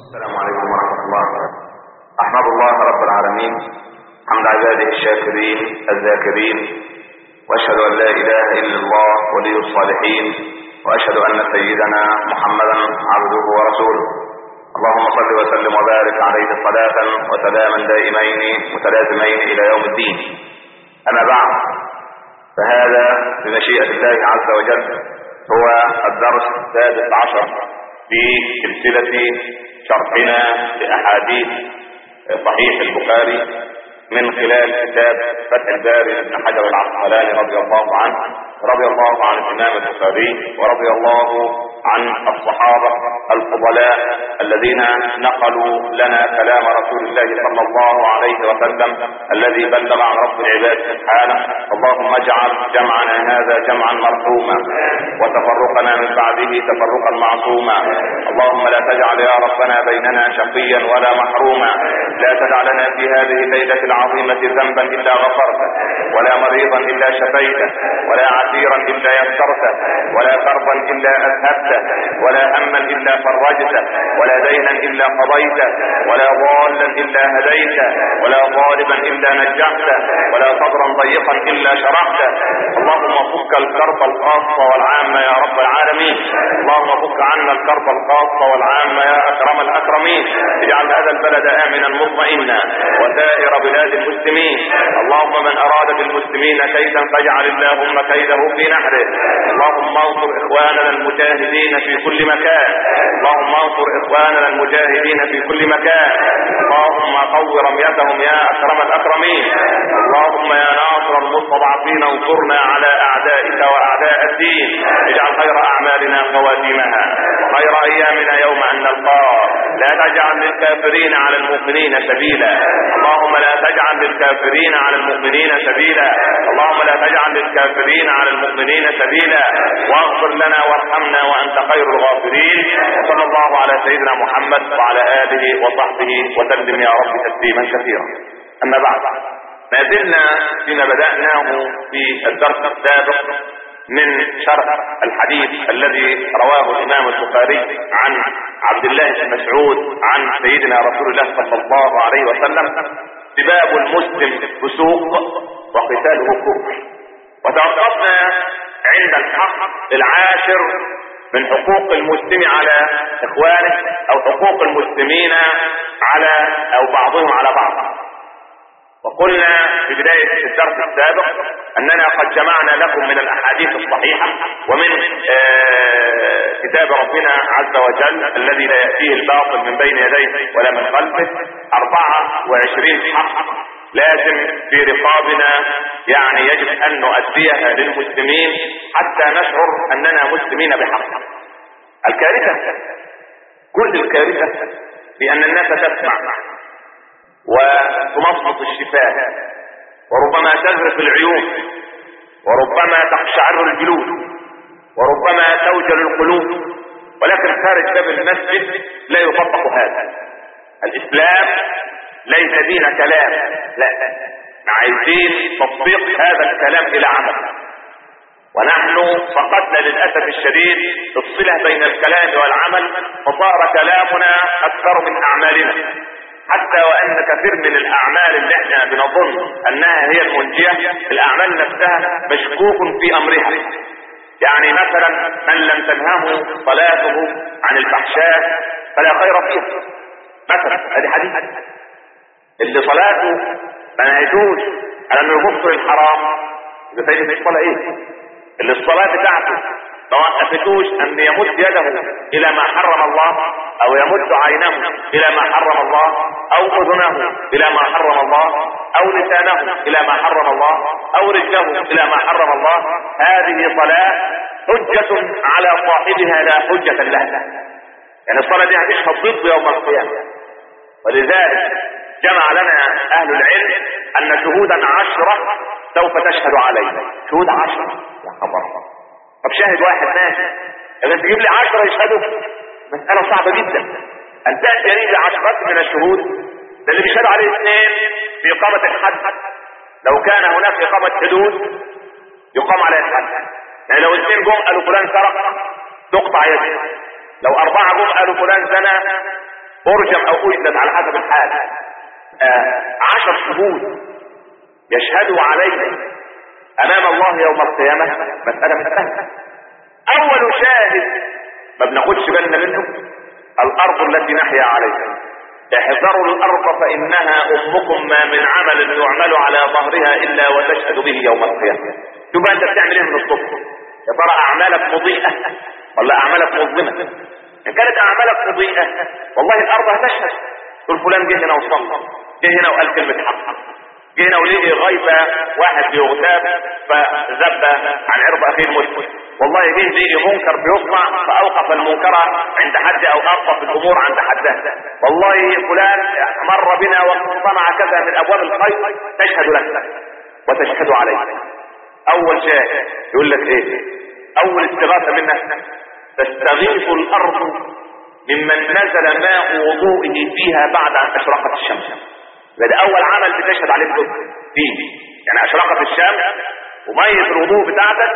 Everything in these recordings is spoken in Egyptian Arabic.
السلام عليكم ورحمة الله أحمد الله رب العالمين حمد عباده الشاكرين الذاكرين وأشهد أن لا إله إلا الله ولي الصالحين وأشهد أن سيدنا محمدا عبده ورسوله اللهم صل وسلم وبارك عليه صلاة وسلاما دائمين متلازمين إلى يوم الدين أما بعد فهذا بمشيئة الله عز وجل هو الدرس السادس عشر في سلسلة شرحنا لأحاديث صحيح البخاري من خلال كتاب فتح الباري بن حجر العسقلاني رضي الله عنه رضي الله عن الإمام البخاري ورضي الله عن الصحابة الفضلاء الذين نقلوا لنا كلام رسول الله صلى الله عليه وسلم الذي بلغ عن رب العباد سبحانه اللهم اجعل جمعنا هذا جمعا مرحوما وتفرقنا من بعده تفرقا معصوما اللهم لا تجعل يا ربنا بيننا شقيا ولا محروما لا تدع لنا في هذه الليلة العظيمة ذنبا إلا غفرته ولا مريضا إلا شفيته ولا عسيرا إلا يسرته ولا كربا إلا أذهبته ولا هما إلا فرجته ولا دينا إلا قضيته ولا ضالا إلا هديته ولا ظالما إلا نجحته ولا صدرا ضيقا إلا شرحته اللهم فك الكرب الخاص والعام يا رب العالمين اللهم فك عنا الكرب الخاص والعام يا أكرم الأكرمين اجعل هذا البلد آمنا مطمئنا وسائر بلاد المسلمين اللهم من أراد بالمسلمين كيدا فاجعل اللهم كيده في نحره اللهم انصر إخواننا المجاهدين في كل مكان اللهم انصر إخواننا المجاهدين في كل مكان اللهم قو رميتهم يا أكرم الأكرمين اللهم يا ناصر المستضعفين انصرنا على أعدائك وأعداء الدين اجعل خير أعمالنا خواتيمها وخير أيامنا يوم أن نلقاك لا تجعل للكافرين على المؤمنين سبيلا اللهم لا تجعل للكافرين على المؤمنين سبيلا اللهم لا تجعل للكافرين على المؤمنين سبيلا واغفر لنا وارحمنا وانت خير الغافرين وصلى الله على سيدنا محمد وعلى اله وصحبه وسلم يا رب تسليما كثيرا اما بعد ما زلنا فيما بدأناه في الدرس السابق من شرح الحديث الذي رواه الامام البخاري عن عبد الله بن مسعود عن سيدنا رسول الله صلى الله عليه وسلم سباب المسلم فسوق وقتاله كفر وتوقفنا عند الحق العاشر من حقوق المسلم على اخوانه او حقوق المسلمين على او بعضهم على بعض وقلنا في بداية الدرس السابق اننا قد جمعنا لكم من الاحاديث الصحيحة ومن آه كتاب ربنا عز وجل الذي لا يأتيه الباطل من بين يديه ولا من خلفه اربعة وعشرين حق لازم في رقابنا يعني يجب ان نؤديها للمسلمين حتى نشعر اننا مسلمين بحق الكارثة كل الكارثة بان الناس تسمع وتمصمص الشفاه وربما تذرف العيون وربما تقشعر الجلود وربما توجل القلوب ولكن خارج باب المسجد لا يطبق هذا الاسلام ليس دين كلام لا عايزين تطبيق هذا الكلام الى عمل ونحن فقدنا للاسف الشديد الصله بين الكلام والعمل فصار كلامنا اكثر من اعمالنا حتى وان كثير من الاعمال اللي احنا بنظن انها هي المنجية الاعمال نفسها مشكوك في امرها يعني مثلا من لم تنهه صلاته عن الفحشاء فلا خير فيها مثلا هذه حديث اللي صلاته ما نهجوش على انه يبص للحرام اذا فايدة الصلاة ايه اللي الصلاة بتاعته ما وقفتوش ان يمد يده الى ما حرم الله او يمد عينه الى ما حرم الله او اذنه الى ما حرم الله او لسانه الى ما حرم الله او رجله الى ما حرم الله هذه صلاة حجة على صاحبها لا حجة له يعني الصلاة دي هتشهد ضد يوم القيامة ولذلك جمع لنا اهل العلم ان شهودا عشرة سوف تشهد عليه شهود عشرة يا خبر طب شاهد واحد ماشي اذا تجيب لي عشرة يشهدوا مسألة صعبة جدا ان تأتي لي بعشرات من الشهود ده اللي بيشهدوا عليه اثنين في اقامة الحد لو كان هناك اقامة حدود يقام عليه الحد يعني لو اثنين جم قالوا فلان سرق تقطع يده لو اربعة جم قالوا فلان زنى ارجم او اجلد على حسب الحال آه عشر شهود يشهدوا عليك امام الله يوم القيامة مسألة مسألة اول شاهد ما بناخدش بالنا منه الارض التي نحيا عليها احذروا الارض فانها امكم ما من عمل يعمل على ظهرها الا وتشهد به يوم القيامة شوف انت بتعمل ايه من الصبح يا ترى اعمالك مضيئة ولا اعمالك مظلمة ان كانت اعمالك مضيئة والله الارض هتشهد تقول فلان جه هنا وصلى جه هنا وقال كلمة حق جه هنا وليه غيبة واحد بيغتاب فذب عن عرض اخيه المسلم والله جه ليه منكر بيصنع فاوقف المنكر عند حد او اوقف الامور عند حدها والله فلان مر بنا وصنع كذا من ابواب الخير تشهد لك وتشهد عليك اول شيء يقول لك ايه اول استغاثة منك تستغيث الارض ممن نزل ماء وضوئه فيها بعد ان اشرقت الشمس ده اول عمل بتشهد عليه فيه يعني اشرقت الشمس ومية الوضوء بتاعتك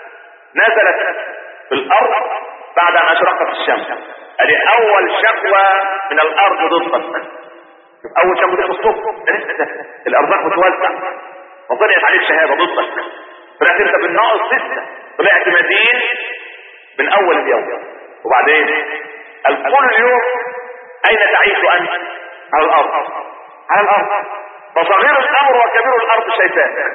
نزلت في الارض بعد ان اشرقت الشمس ادي اول شكوى من الارض ضدك اول شكوى ضد الصبح الارزاق بتوزع وطلعت عليك شهاده ضدك طلعت انت بالناقص لسه طلعت مدين من اول اليوم وبعدين كل يوم اين تعيش انت على الارض على الارض فصغير الامر وكبير الارض شيطان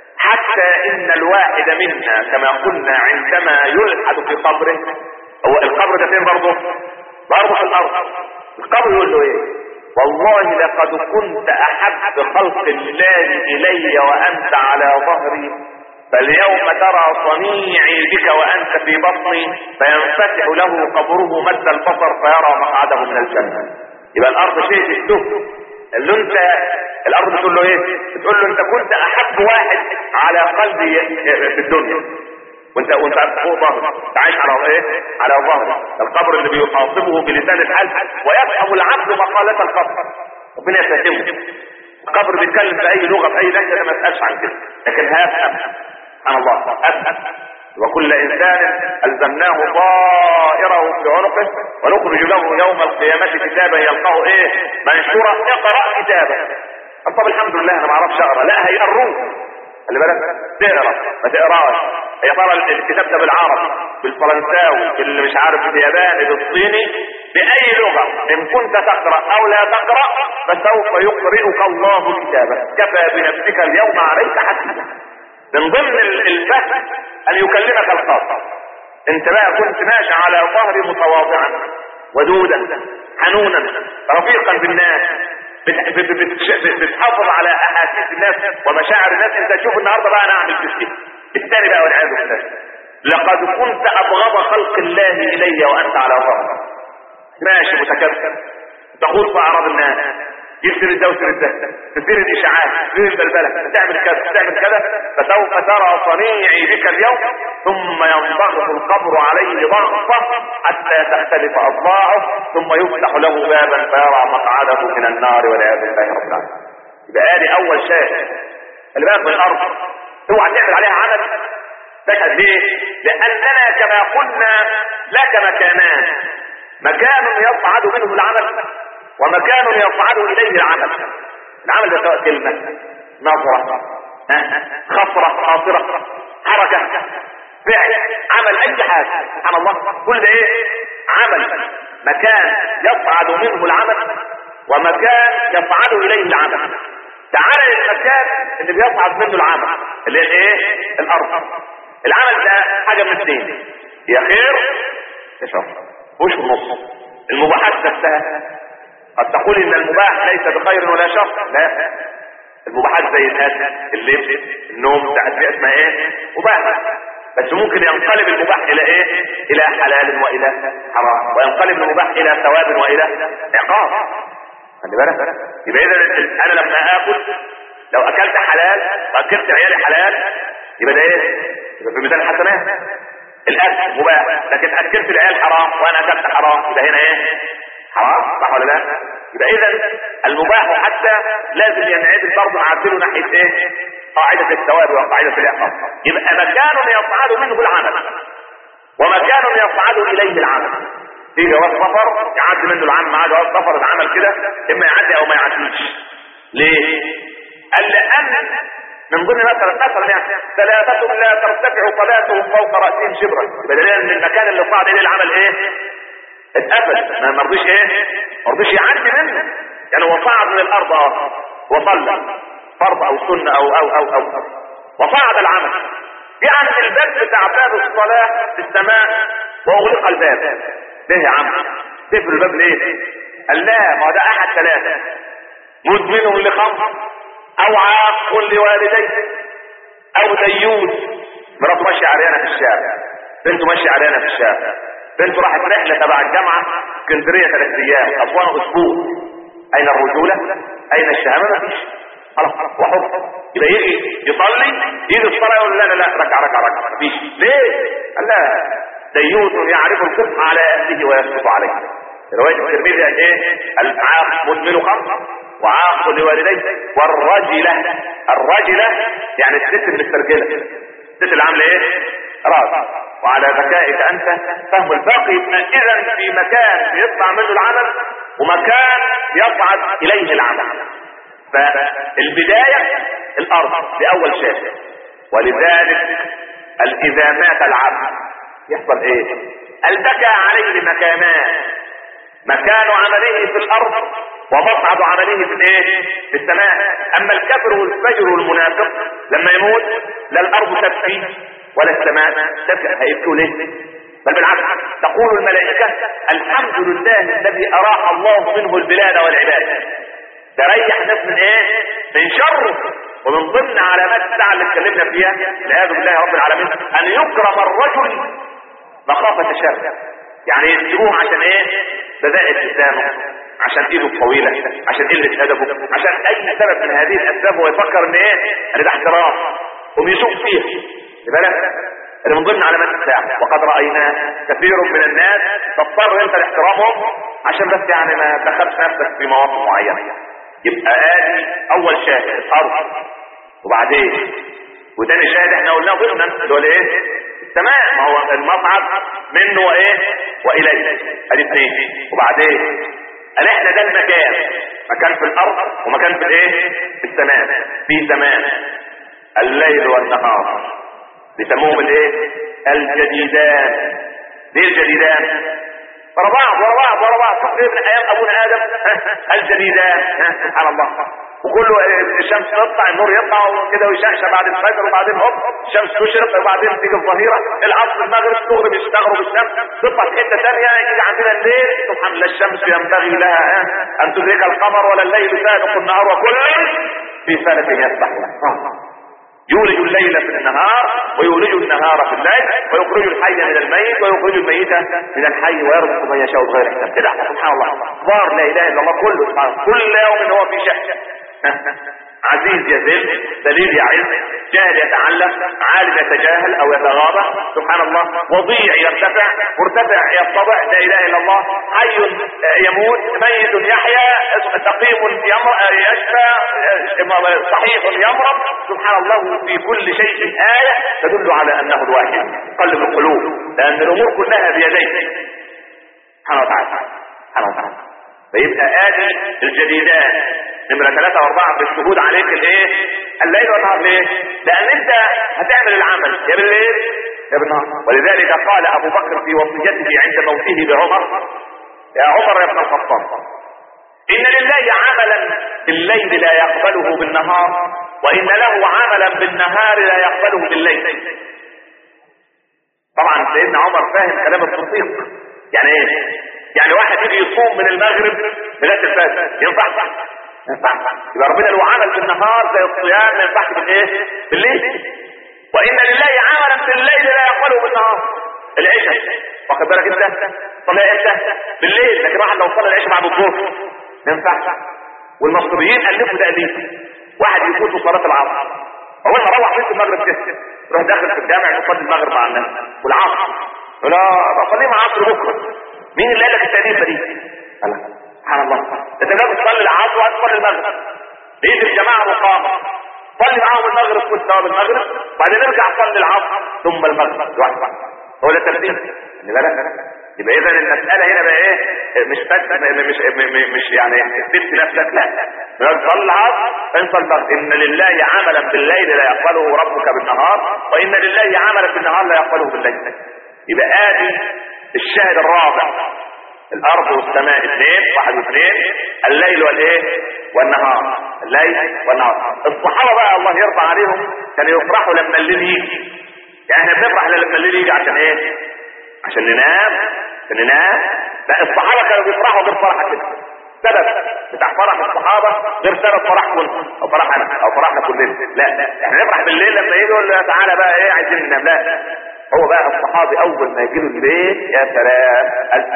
حتى ان الواحد منا كما قلنا عندما يلحد في قبره هو القبر ده فين برضه برضه في الارض القبر يقول له ايه والله لقد كنت احب خلق الله الي وانت على ظهري فاليوم ترى صنيعي بك وانت في بطني فينفتح له قبره مد البصر فيرى مقعده من الجنة يبقى الارض شيء تشتهه اللي انت الارض بتقول له ايه بتقول له انت كنت احب واحد على قلبي في الدنيا وانت وانت فوق ظهري انت عايش على ايه على ظهري القبر اللي بيخاطبه بلسان الحال ويفهم العبد مقالة القبر ربنا يفهمه القبر بيتكلم باي لغه باي لهجه ما تسالش عن كده لكن هيفهم سبحان الله افهم وكل انسان الزمناه طائره في عنقه ونخرج له يوم القيامه كتابا يلقاه ايه منشورا اقرا كتابا طب الحمد لله انا ما اعرفش اقرا لا هيقروه خلي بالك تقرا ما تقراش يا ترى الكتاب ده بالعربي بالفرنساوي باللي مش عارف بالياباني بالصيني باي لغه ان كنت تقرا او لا تقرا فسوف يقرئك الله كتابك كفى بنفسك اليوم عليك حسيبا من ضمن الفهم ان يكلمك الخاص انت بقى كنت ماشي على ظهري متواضعا ودودا حنونا رفيقا بالناس بتحافظ على احاسيس الناس ومشاعر الناس انت تشوف النهارده بقى انا اعمل في الثاني بقى والعياذ بالله لقد كنت ابغض خلق الله الي وانت على ظهري ماشي متكبر تخوض في اعراض الناس يكسر الده ويكسر الده تثير الاشاعات تثير البلبله تعمل كذا تعمل كذا فسوف ترى صنيعي بك اليوم ثم ينضغط القبر عليه ضغطه حتى تختلف اضلاعه ثم يفتح له بابا فيرى مقعده من النار والعياذ بالله رب العالمين يبقى ادي اول شيء خلي بالك من الارض اوعى تعمل عليها عمل تشهد ليه؟ لاننا كما قلنا لك مكانان مكان يصعد منه العمل ومكان يصعد اليه العمل العمل ده سواء كلمة نظرة خطرة خاطرة حركة فعل عمل اي حاجة سبحان الله كل ده ايه عمل مكان يصعد منه العمل ومكان يصعد اليه العمل تعال للمكان اللي بيصعد منه العمل اللي هي ايه الارض العمل ده حاجة من اثنين يا خير يا شر وش النص المباحات نفسها قد تقول ان المباح ليس بخير ولا شر لا المباحات زي الاكل اللبس النوم بتاعت دي اسمها ايه مباح بس ممكن ينقلب المباح الى ايه الى حلال والى حرام وينقلب المباح الى ثواب والى عقاب خلي بالك يبقى اذا انا لما اكل لو اكلت حلال واكلت عيالي حلال يبقى ده ايه يبقى في ميزان الحسنات الاكل مباح لكن اكلت العيال حرام وانا اكلت حرام يبقى هنا ايه حرام صح ولا لا يبقى اذا المباح حتى لازم ينعدل برضه نعدله ناحيه ايه قاعده الثواب وقاعده العقاب يبقى مكان يصعد منه العمل ومكان يصعد اليه العمل في جواز سفر يعدي منه العام معاه جواز سفر اتعمل كده اما يعدي او ما يعديش ليه؟ قال لان من ضمن مثلا مثلا يعني ثلاثة لا ترتفع صلاتهم فوق رأسهم شبرا بدليل ان المكان اللي صعد اليه العمل ايه؟ اتقفل ما مرضيش ايه؟ ما رضيش يعدي منه يعني هو صعد من الارض اه وصلى فرض او سنة او او او او, أو. وصعد العمل يعني الباب بتاع باب الصلاة في السماء واغلق الباب ليه يا عم تقفل الباب ليه قال لا ما ده احد ثلاثة مدمن لخمر او عاق لوالديه او ديوث مراته ماشية عريانة في الشارع بنته ماشية عريانة في الشارع بنته راحت رحلة تبع الجامعة اسكندرية ثلاث ايام اسوان اسبوع اين الرجولة اين الشهامة مفيش خلاص وحر يبقى يجي يصلي يجي الصلاة يقول لا لا لا ركع ركع ركع مفيش ليه قال لا ديوث يعرف الكفر على اهله ويسقط عليه رواية الترمذي قال ايه العاق مدمن خمر وعاق لوالديه والرجلة الرجلة يعني الست المسترجلة الست اللي عاملة ايه راس وعلى ذكائك انت فهم الباقي اذا في مكان بيطلع منه العمل ومكان يصعد اليه العمل فالبداية الارض لاول شيء ولذلك اذا مات العبد يحصل ايه البكى عليه مكانان مكان عمله في الارض ومصعد عمله في الايه في السماء اما الكفر والفجر والمنافق لما يموت لا الارض تبكي ولا السماء تبكي هيبكوا ليه بل بالعكس تقول الملائكة الحمد لله الذي اراح الله منه البلاد والعباد ده ريح ناس من ايه من شر ومن ضمن علامات الساعة اللي اتكلمنا فيها والعياذ بالله رب العالمين ان يكرم الرجل مخافة شر يعني يسجروه عشان ايه بدأت لسانه عشان ايده الطويلة عشان قلة ادبه عشان اي سبب من هذه الاسباب هو يفكر ان ايه ان ده احترام قوم يشوف فيه بالك اللي من ضمن علامات الساعة وقد رأينا كثير من الناس تضطر انت لاحترامهم عشان بس يعني ما تدخلش نفسك في مواقف معينة يبقى ادي اول شاهد الارض وبعدين وتاني شاهد احنا قلناه ضمنا اللي هو الايه السماء ما هو المصعد منه وايه واليه ادي اثنين وبعدين قال احنا ده المكان مكان في الارض ومكان في الايه في السماء في سماء الليل والنهار بيسموهم الايه الجديدان ليه الجديدان ورا بعض ورا بعض ورا بعض شوف من ايام ابونا ادم الجديدان سبحان الله وكله الشمس تطلع النور يطلع وكده ويشعشع بعد الفجر وبعدين هوب الشمس تشرق وبعدين تيجي الظهيره العصر المغرب تغرب تغرب الشمس تطلع في حته ثانيه يجي عندنا الليل سبحان الله الشمس ينبغي لها ان تدرك القمر ولا الليل سابق النهار وكل في فلك يسبح يولج الليل في النهار ويولج النهار في الليل ويخرج الحي من الميت ويخرج الميت من الحي ويرزق من يشاء بغير حساب كده سبحان الله اخبار لا اله الا الله كله سبحان الله كل يوم هو في شأن عزيز يذل دليل يعز جاهل يتعلم عالم يتجاهل او يتغاضى سبحان الله وضيع يرتفع مرتفع يتضع لا اله الا الله حي يموت ميت يحيا سقيم يشفى صحيح يمرض سبحان الله في كل شيء آية تدل على انه الواحد قلب القلوب لان الامور كلها بيديه سبحانه وتعالى سبحانه وتعالى فيبقى آدي الجديدات نمرة ثلاثة واربعة بالشهود عليك الايه الليل والنهار ليه لان انت هتعمل العمل يا بالليل يا بالنهار ولذلك قال ابو بكر في وصيته عند موته بعمر يا عمر يا ابن الخطاب ان لله عملا بالليل لا يقبله بالنهار وان له عملا بالنهار لا يقبله بالليل طبعا سيدنا عمر فاهم كلام التصديق يعني ايه يعني واحد يجي يصوم من المغرب لغايه الفجر ينفع ينفع يبقى ربنا له عمل في النهار زي الصيام ما ينفعش بالايه بالليل وان لله عملا في الليل لا يقبله بالنهار العشاء واخد بالك انت صلاه امتى بالليل لكن واحد لو صلى العشاء بعد الظهر ما ينفعش والمصريين الفوا تاليف واحد يفوت صلاه العصر اول ما روح بيت المغرب كده يروح داخل في الجامع يصلي المغرب مع الناس والعصر لا بصلي مع العصر بكره مين اللي قال لك التأليفة دي الله سبحان الله انت لازم تصلي العصر وتصلي المغرب بيجي الجماعة مقامة صلي معاهم المغرب كل ثواب المغرب بعدين نرجع نصلي العصر ثم المغرب لوحده هو ده الترتيب اللي بالك يبقى اذا المساله هنا بقى ايه مش بس مش مش يعني سبت نفسك لا صلى انسى البغي ان لله عملا بالليل لا يقبله ربك بالنهار وان لله عملا بالنهار لا يقبله بالليل يبقى ادي الشاهد الرابع الارض والسماء اثنين واحد واثنين الليل والايه والنهار الليل والنهار الصحابه بقى الله يرضى عليهم كانوا يفرحوا لما الليل يجي يعني احنا بنفرح لما الليل يجي عشان ايه عشان ننام عشان ننام لا الصحابه كانوا بيفرحوا غير فرحه كده سبب بتاع فرح الصحابه غير سبب فرحكم او فرحنا او فرحنا كلنا لا احنا نفرح بالليل لما يجي يقول تعالى بقى ايه عايزين ننام لا هو بقى الصحابي اول ما يجي له البيت يا سلام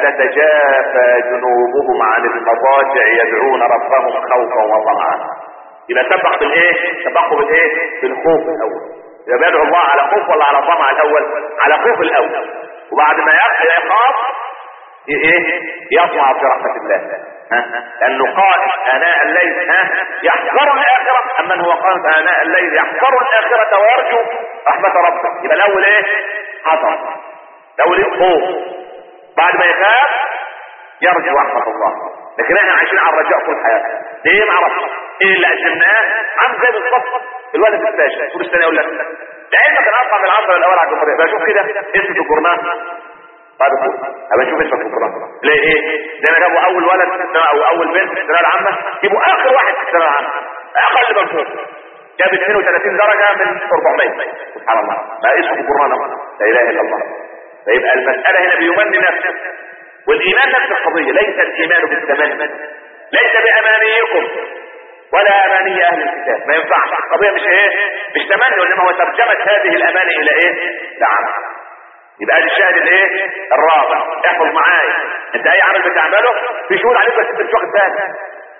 تتجافى جنوبهم عن المضاجع يدعون ربهم خوفا وطمعا يبقى سبق بالايه سبقوا بالايه بالخوف الاول يبقى بيدعو الله على خوف ولا على طمع الاول على خوف الاول وبعد ما يخاف ايه يطمع في رحمه الله لانه قائم اناء الليل ها يحذر الاخره اما هو قائم اناء الليل يحذر الاخره ويرجو رحمه ربه يبقى الاول ايه حذر الاول ايه خوف بعد ما يخاف يرجو رحمه الله لكن احنا عايشين على الرجاء طول حياتنا ليه ما عرفنا ايه اللي قدمناه عم زي بالظبط الولد الفاشل طول السنه يقول لك لعلمك انا اطلع من العصر الاول على الجمهوريه بشوف كده اسم الجورنال بعد كده ابقى اشوف اسمك في القران ليه ايه زي ما جابوا اول ولد او اول بنت في الثانويه العامه يبقوا اخر واحد في الثانويه العامه اقل مجهود جاب 32 درجه من 400 سبحان الله ما اسمه في القران لا اله الا الله فيبقى المساله هنا بيمني نفسه والايمان نفس القضيه ليس الايمان بالتمني ليس بامانيكم ولا اماني اهل الكتاب ما ينفعش القضيه مش ايه مش تمني وانما هو ترجمه هذه الاماني الى ايه لعمل يبقى ادي الشاهد الايه الرابع احفظ معايا انت اي عمل بتعمله في شهور عليك بس انت مش واخد بالك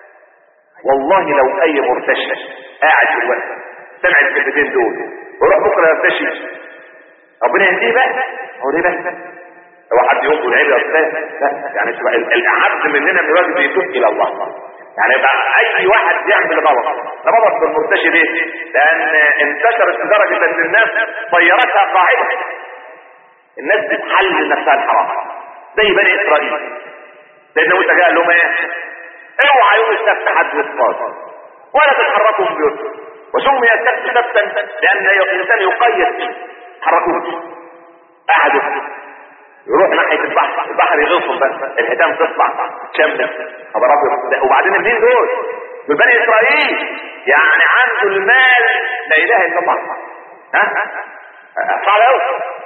والله لو اي مرتشي قاعد في الوقت سمع الكلمتين دول ويروح بكره يرتشي ربنا يهديه بقى هو ليه بقى هو حد يقول عيب يا استاذ لا يعني الاعز مننا من واجب يتوب الى الله يعني يبقى اي واحد يعمل غلط غلط بالمرتشي ليه لان انتشرت لدرجه ان الناس طيرتها قاعده الناس بتحلل نفسها الحرام زي بني اسرائيل لان موسى قال لهم ايه اوعى يوم السبت حد يصطاد ولا تتحركوا من بيوتكم وسمي السبت سبتا لان الانسان يقيد فيه حركوه قعدوا يروح ناحيه البحر البحر يغصب بس الحيتان تطلع تشمس خبرات وبعدين مين دول دول بني اسرائيل يعني عنده المال لا اله الا الله ها صعب قوي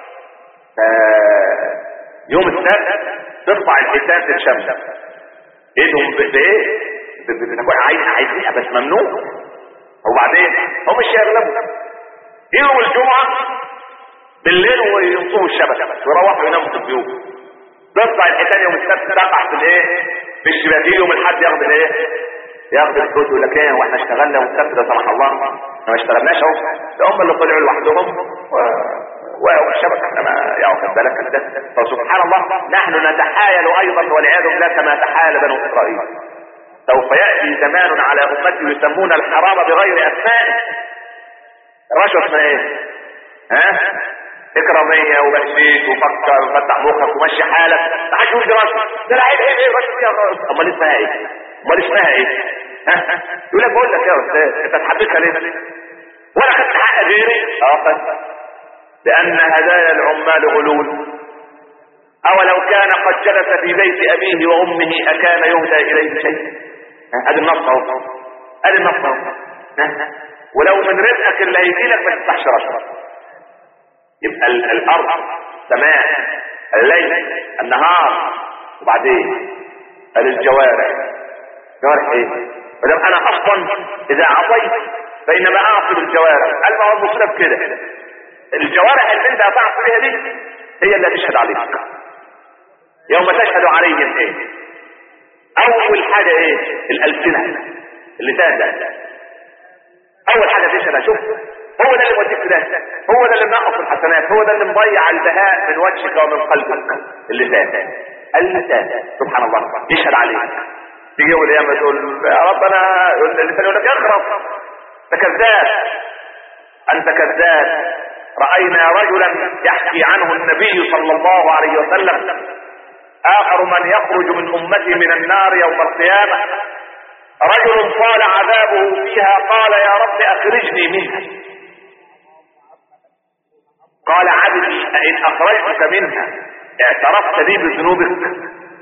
يوم السبت ترفع الحيتان تتشمس ايدهم بايه عايز عايزينها بس ممنوع وبعدين هم مش هيغلبوا يوم الجمعه بالليل وينصبوا الشبكه بس ويروحوا يناموا في البيوت تطلع الحيتان يوم السبت تقع في الايه في الشباك يوم الاحد ياخد الايه ياخد الفلوس يقول لك ايه واحنا اشتغلنا والسبت ده سمح الله احنا ما اشتغلناش اهو ده هم اللي طلعوا لوحدهم و... والشبكه احنا ما ياخد بالك ده فسبحان الله نحن نتحايل ايضا والعياذ بالله كما تحايل بنو اسرائيل سوف ياتي زمان على امتي يسمون الحرام بغير اسماء الرشوه اسمها ايه؟ ها؟ اكراميه وبشيش وفكر وفتح مخك ومشي حالك ما حدش يقول دي رشوه ده العيب ايه ايه رشوه يا امال اسمها ايه؟ امال اسمها ايه؟ ها؟ يقول لك بقول لك يا استاذ انت تحبسها ليه؟ ولا خدت حق غيري؟ اه خدت لأن هدايا العمال غلول أولو كان قد جلس في بيت أبيه وأمه أكان يهدى إليه شيء هذا النص أهو هذا النص أهو ولو من رزقك اللي هيجي لك ما تفتحش رشوة يبقى الأرض سماء الليل النهار وبعدين قال الجوارح جوارح ايه؟ ولو انا اصلا اذا عصيت فانما اعصي الجوارح قال ما هو المصيبه كده الجوارح اللي انت هتعص بيها دي هي اللي هتشهد عليك يوم تشهد عليهم ايه اول حاجة ايه الالسنة اللسان ده اول حاجة تشهد شوف هو ده اللي موديك ده هو ده اللي منقص الحسنات هو ده اللي مضيع البهاء من وجهك ومن قلبك اللسان اللسان سبحان الله يشهد عليك تيجي يوم القيامة تقول يا رب انا اللسان يقول لك اخرب انت كذاب انت كذاب رأينا رجلا يحكي عنه النبي صلى الله عليه وسلم اخر من يخرج من امتي من النار يوم القيامة رجل طال عذابه فيها قال يا رب اخرجني منها قال عبدي أئن أخرجتك منها اعترفت لي بذنوبك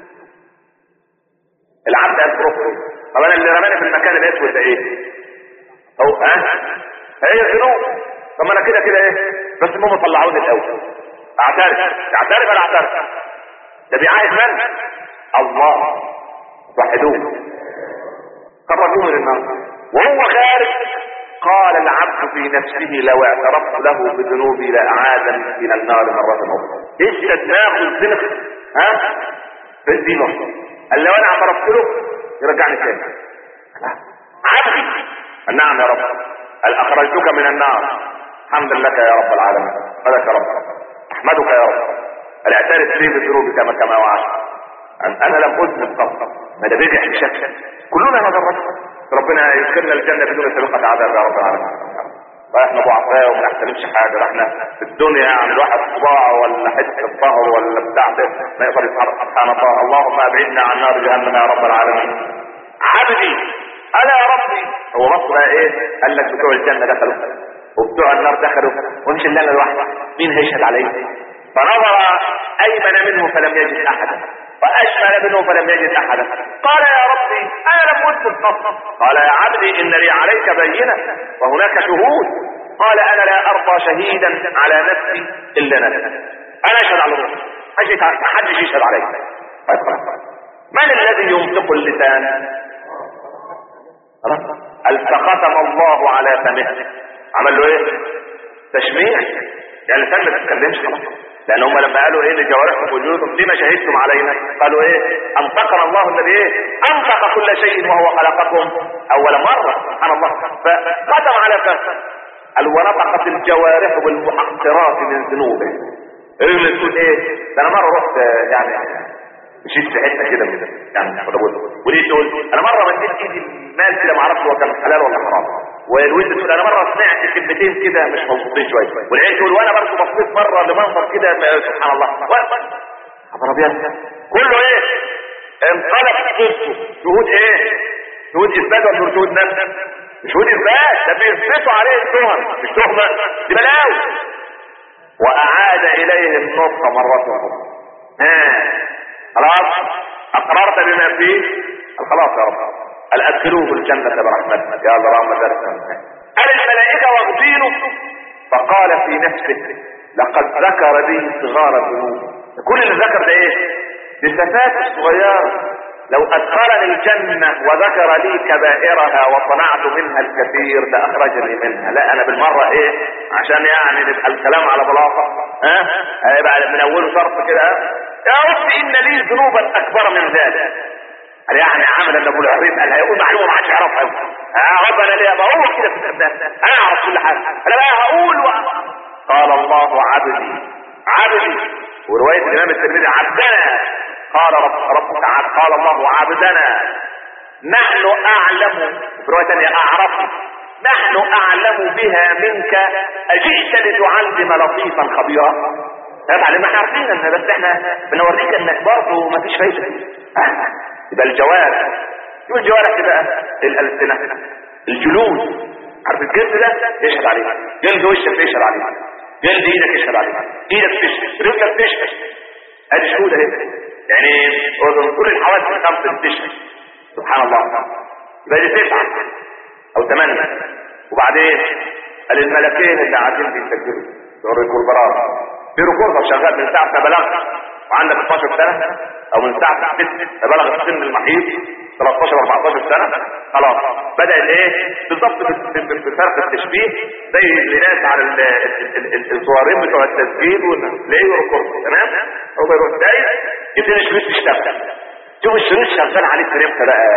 العبد أذكرك طب أنا اللي رماني في المكان الأسود ده إيه؟ أو ها؟ أه؟ هي ذنوب طب أنا كده كده إيه؟ بس المهم طلعوني الأول أعترف أعترف ولا أعترف؟ ده بيعاهد من؟ الله وحدوه خرجوه من النار وهو خارج قال العبد في نفسه لو اعترفت له بذنوبي لاعاذني من النار مرة اخرى ايش دماغه الزنخ ها في الدين قال لو انا اعترفت له يرجعني تاني عبدي نعم يا رب قال اخرجتك من النار الحمد لك يا رب العالمين ماذا يا رب احمدك يا رب قال اعترف لي بذنوبي كما كما وعدت انا لم اذنب قط ما ده بدع بشكل كلنا نضرب ربنا يدخلنا الجنة بدون سابقة عذاب يا رب العالمين فاحنا ضعفاء وما نحترمش حاجة احنا في الدنيا يعني الواحد صباع ولا حتة الظهر ولا بتاع ما يقدر يتحرك سبحان الله اللهم ابعدنا عن نار جهنم يا رب العالمين عبدي انا يا ربي هو بص بقى ايه قال لك بتوع الجنة دخلوا وبتوع النار دخلوا ومش اللي انا لوحدي مين هيشهد علي فنظر ايمن منه فلم يجد احدا واشمل منه فلم يجد احدا قال يا ربي انا لم اذكر قط قال يا عبدي ان لي عليك بينه وهناك شهود قال انا لا ارضى شهيدا على نفسي الا نفسي انا اشهد على روحي ما حدش يشهد علي طيب من الذي ينطق اللسان التختم الله على فمه عمل له ايه تشميع يعني اللسان ما تتكلمش خلاص لان هم لما قالوا ايه لجوارحكم وجنودكم لما شهدتم علينا قالوا ايه انطقنا الله الذي ايه انطق كل شيء وهو خلقكم اول مرة سبحان الله فقدم على فهم قال ونطقت الجوارح بالمحقرات من ذنوبه ايه اللي تقول ايه ده انا مرة رحت يعني مشيت في حته كده من يعني ولا وليه تقول انا مره مديت ايدي المال كده ما اعرفش هو كان حلال ولا حرام والولد تقول انا مره سمعت كلمتين كده مش مظبوطين شويه والعيال تقول وانا برضه بصيت مره لمنظر كده سبحان الله خبر ابيض كله ايه انطلق صوته شهود ايه شهود اثبات ولا شهود نفس شهود اثبات ده بيثبتوا عليه التهم مش تهمه دي بلاوي واعاد اليه النطق مره اخرى ها خلاص اقررت بما فيه خلاص يا رب قال ادخلوه الجنة برحمتك يا الله ذلك قال الملائكة واخدينه فقال في نفسه لقد ذكر لي صغار الذنوب كل اللي ذكر ده ايه بالصفات الصغيرة لو ادخلني الجنة وذكر لي كبائرها وصنعت منها الكثير لاخرجني منها لا انا بالمرة ايه عشان يعني نبقى الكلام على بلاطة ها هيبقى من اوله شرط كده يا رب ان لي ذنوبا اكبر من ذلك قال يعني عمل ابو العريف قال هيقول معلومه ما حدش يعرفها يا رب انا ليه هو كده في الابدان انا اعرف كل حاجه انا بقى هقول و... قال الله عبدي عبدي وروايه الامام الترمذي عبدنا قال رب ربك عبد قال الله عبدنا نحن اعلم في روايه ثانيه اعرف نحن اعلم بها منك اجئت لتعلم لطيفا خبيرا طبعا ما احنا عارفين ان بس احنا بنوريك انك برضه ما فيش فايده يبقى الجوارح شو الجوارح تبقى الالسنه الجلود عارف الجلد ده يشهد عليه جلد وشك يشهد عليه جلد ايدك يشهد عليه ايدك تشهد رجلك تشهد ادي شهود اهي يعني كل الحوادث الخمسه تشهد سبحان الله يبقى دي تسعه او ثمانيه وبعدين قال الملكين اللي قاعدين بيسجلوا يوريكوا البراءه في ريكوردر شغال من ساعه ما بلغت وعندك 12 سنه او من ساعة ست بلغ السن المحيط 13 14 سنة خلاص بدأ الايه بالضبط بفرق التشبيه زي الناس على الصورين بتوع التسجيل واللي ريكورد تمام هو بيروح دايس يبتدي الشريط يشتغل شوف الشريط شغال عليه في ريبته بقى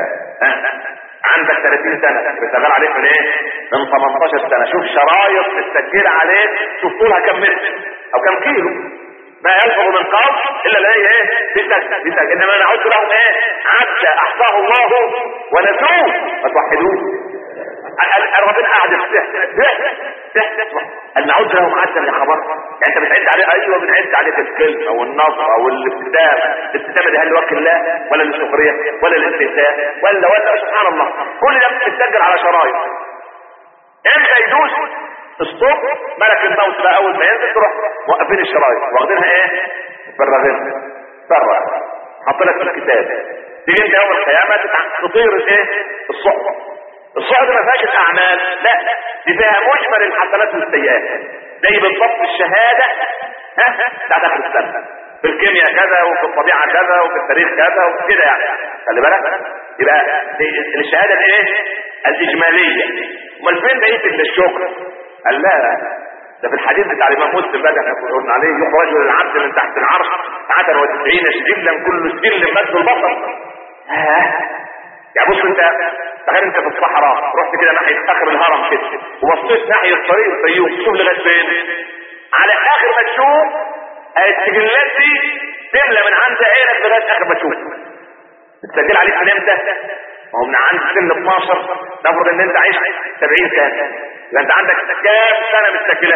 عندك 30 سنة بتشغل عليه من ايه من 18 سنة شوف شرايط تسجل عليه شوف طولها كم متر او كم كيلو ما يلفظ من قول الا لا ايه بسك بسك انما نعد لهم ايه عد احصاه الله ونسوه ما توحدوه ربنا قاعد يفتح ان نعد له معدا يا خبر يعني انت بتعد عليه ايوه بنعد عليك الكلمه او النظره او الابتسامه الابتسامه دي هل لوجه الله ولا للسخريه ولا للاستهزاء ولا ولا سبحان الله كل ده بتسجل على شرايط امتى يدوس ستوب ملك الموت بقى اول ما ينزل تروح موقفين الشرايط واخدينها ايه فرغينها فرغ حط لك في الكتاب تيجي انت يوم القيامه تطير الايه الصحبه الصحبه ما فيهاش الاعمال لا دي فيها مجمل الحسنات والسيئات زي بالضبط الشهاده ها بتاعت اخر السنه في الكيمياء كذا وفي الطبيعه كذا وفي التاريخ كذا وكده يعني خلي بالك يبقى الشهاده الايه الاجماليه امال فين بقيه الشكر قال لا ده في الحديث بتاع الامام مسلم بقى احنا قلنا عليه يخرج العبد من تحت العرش عدد وتسعين سجلا كل سجل مد البصر يعني بص انت تخيل انت في الصحراء رحت كده ناحيه اخر الهرم كده وبصيت ناحيه طريق الفيوم شوف لغايه فين على اخر ما تشوف السجلات دي تملى من عند عينك لغايه اخر ما تشوف بتسجل عليك من امتى؟ ما هو من عند سن 12 نفرض ان انت عايش 70 سنه يبقى انت عندك كام سنه متسجله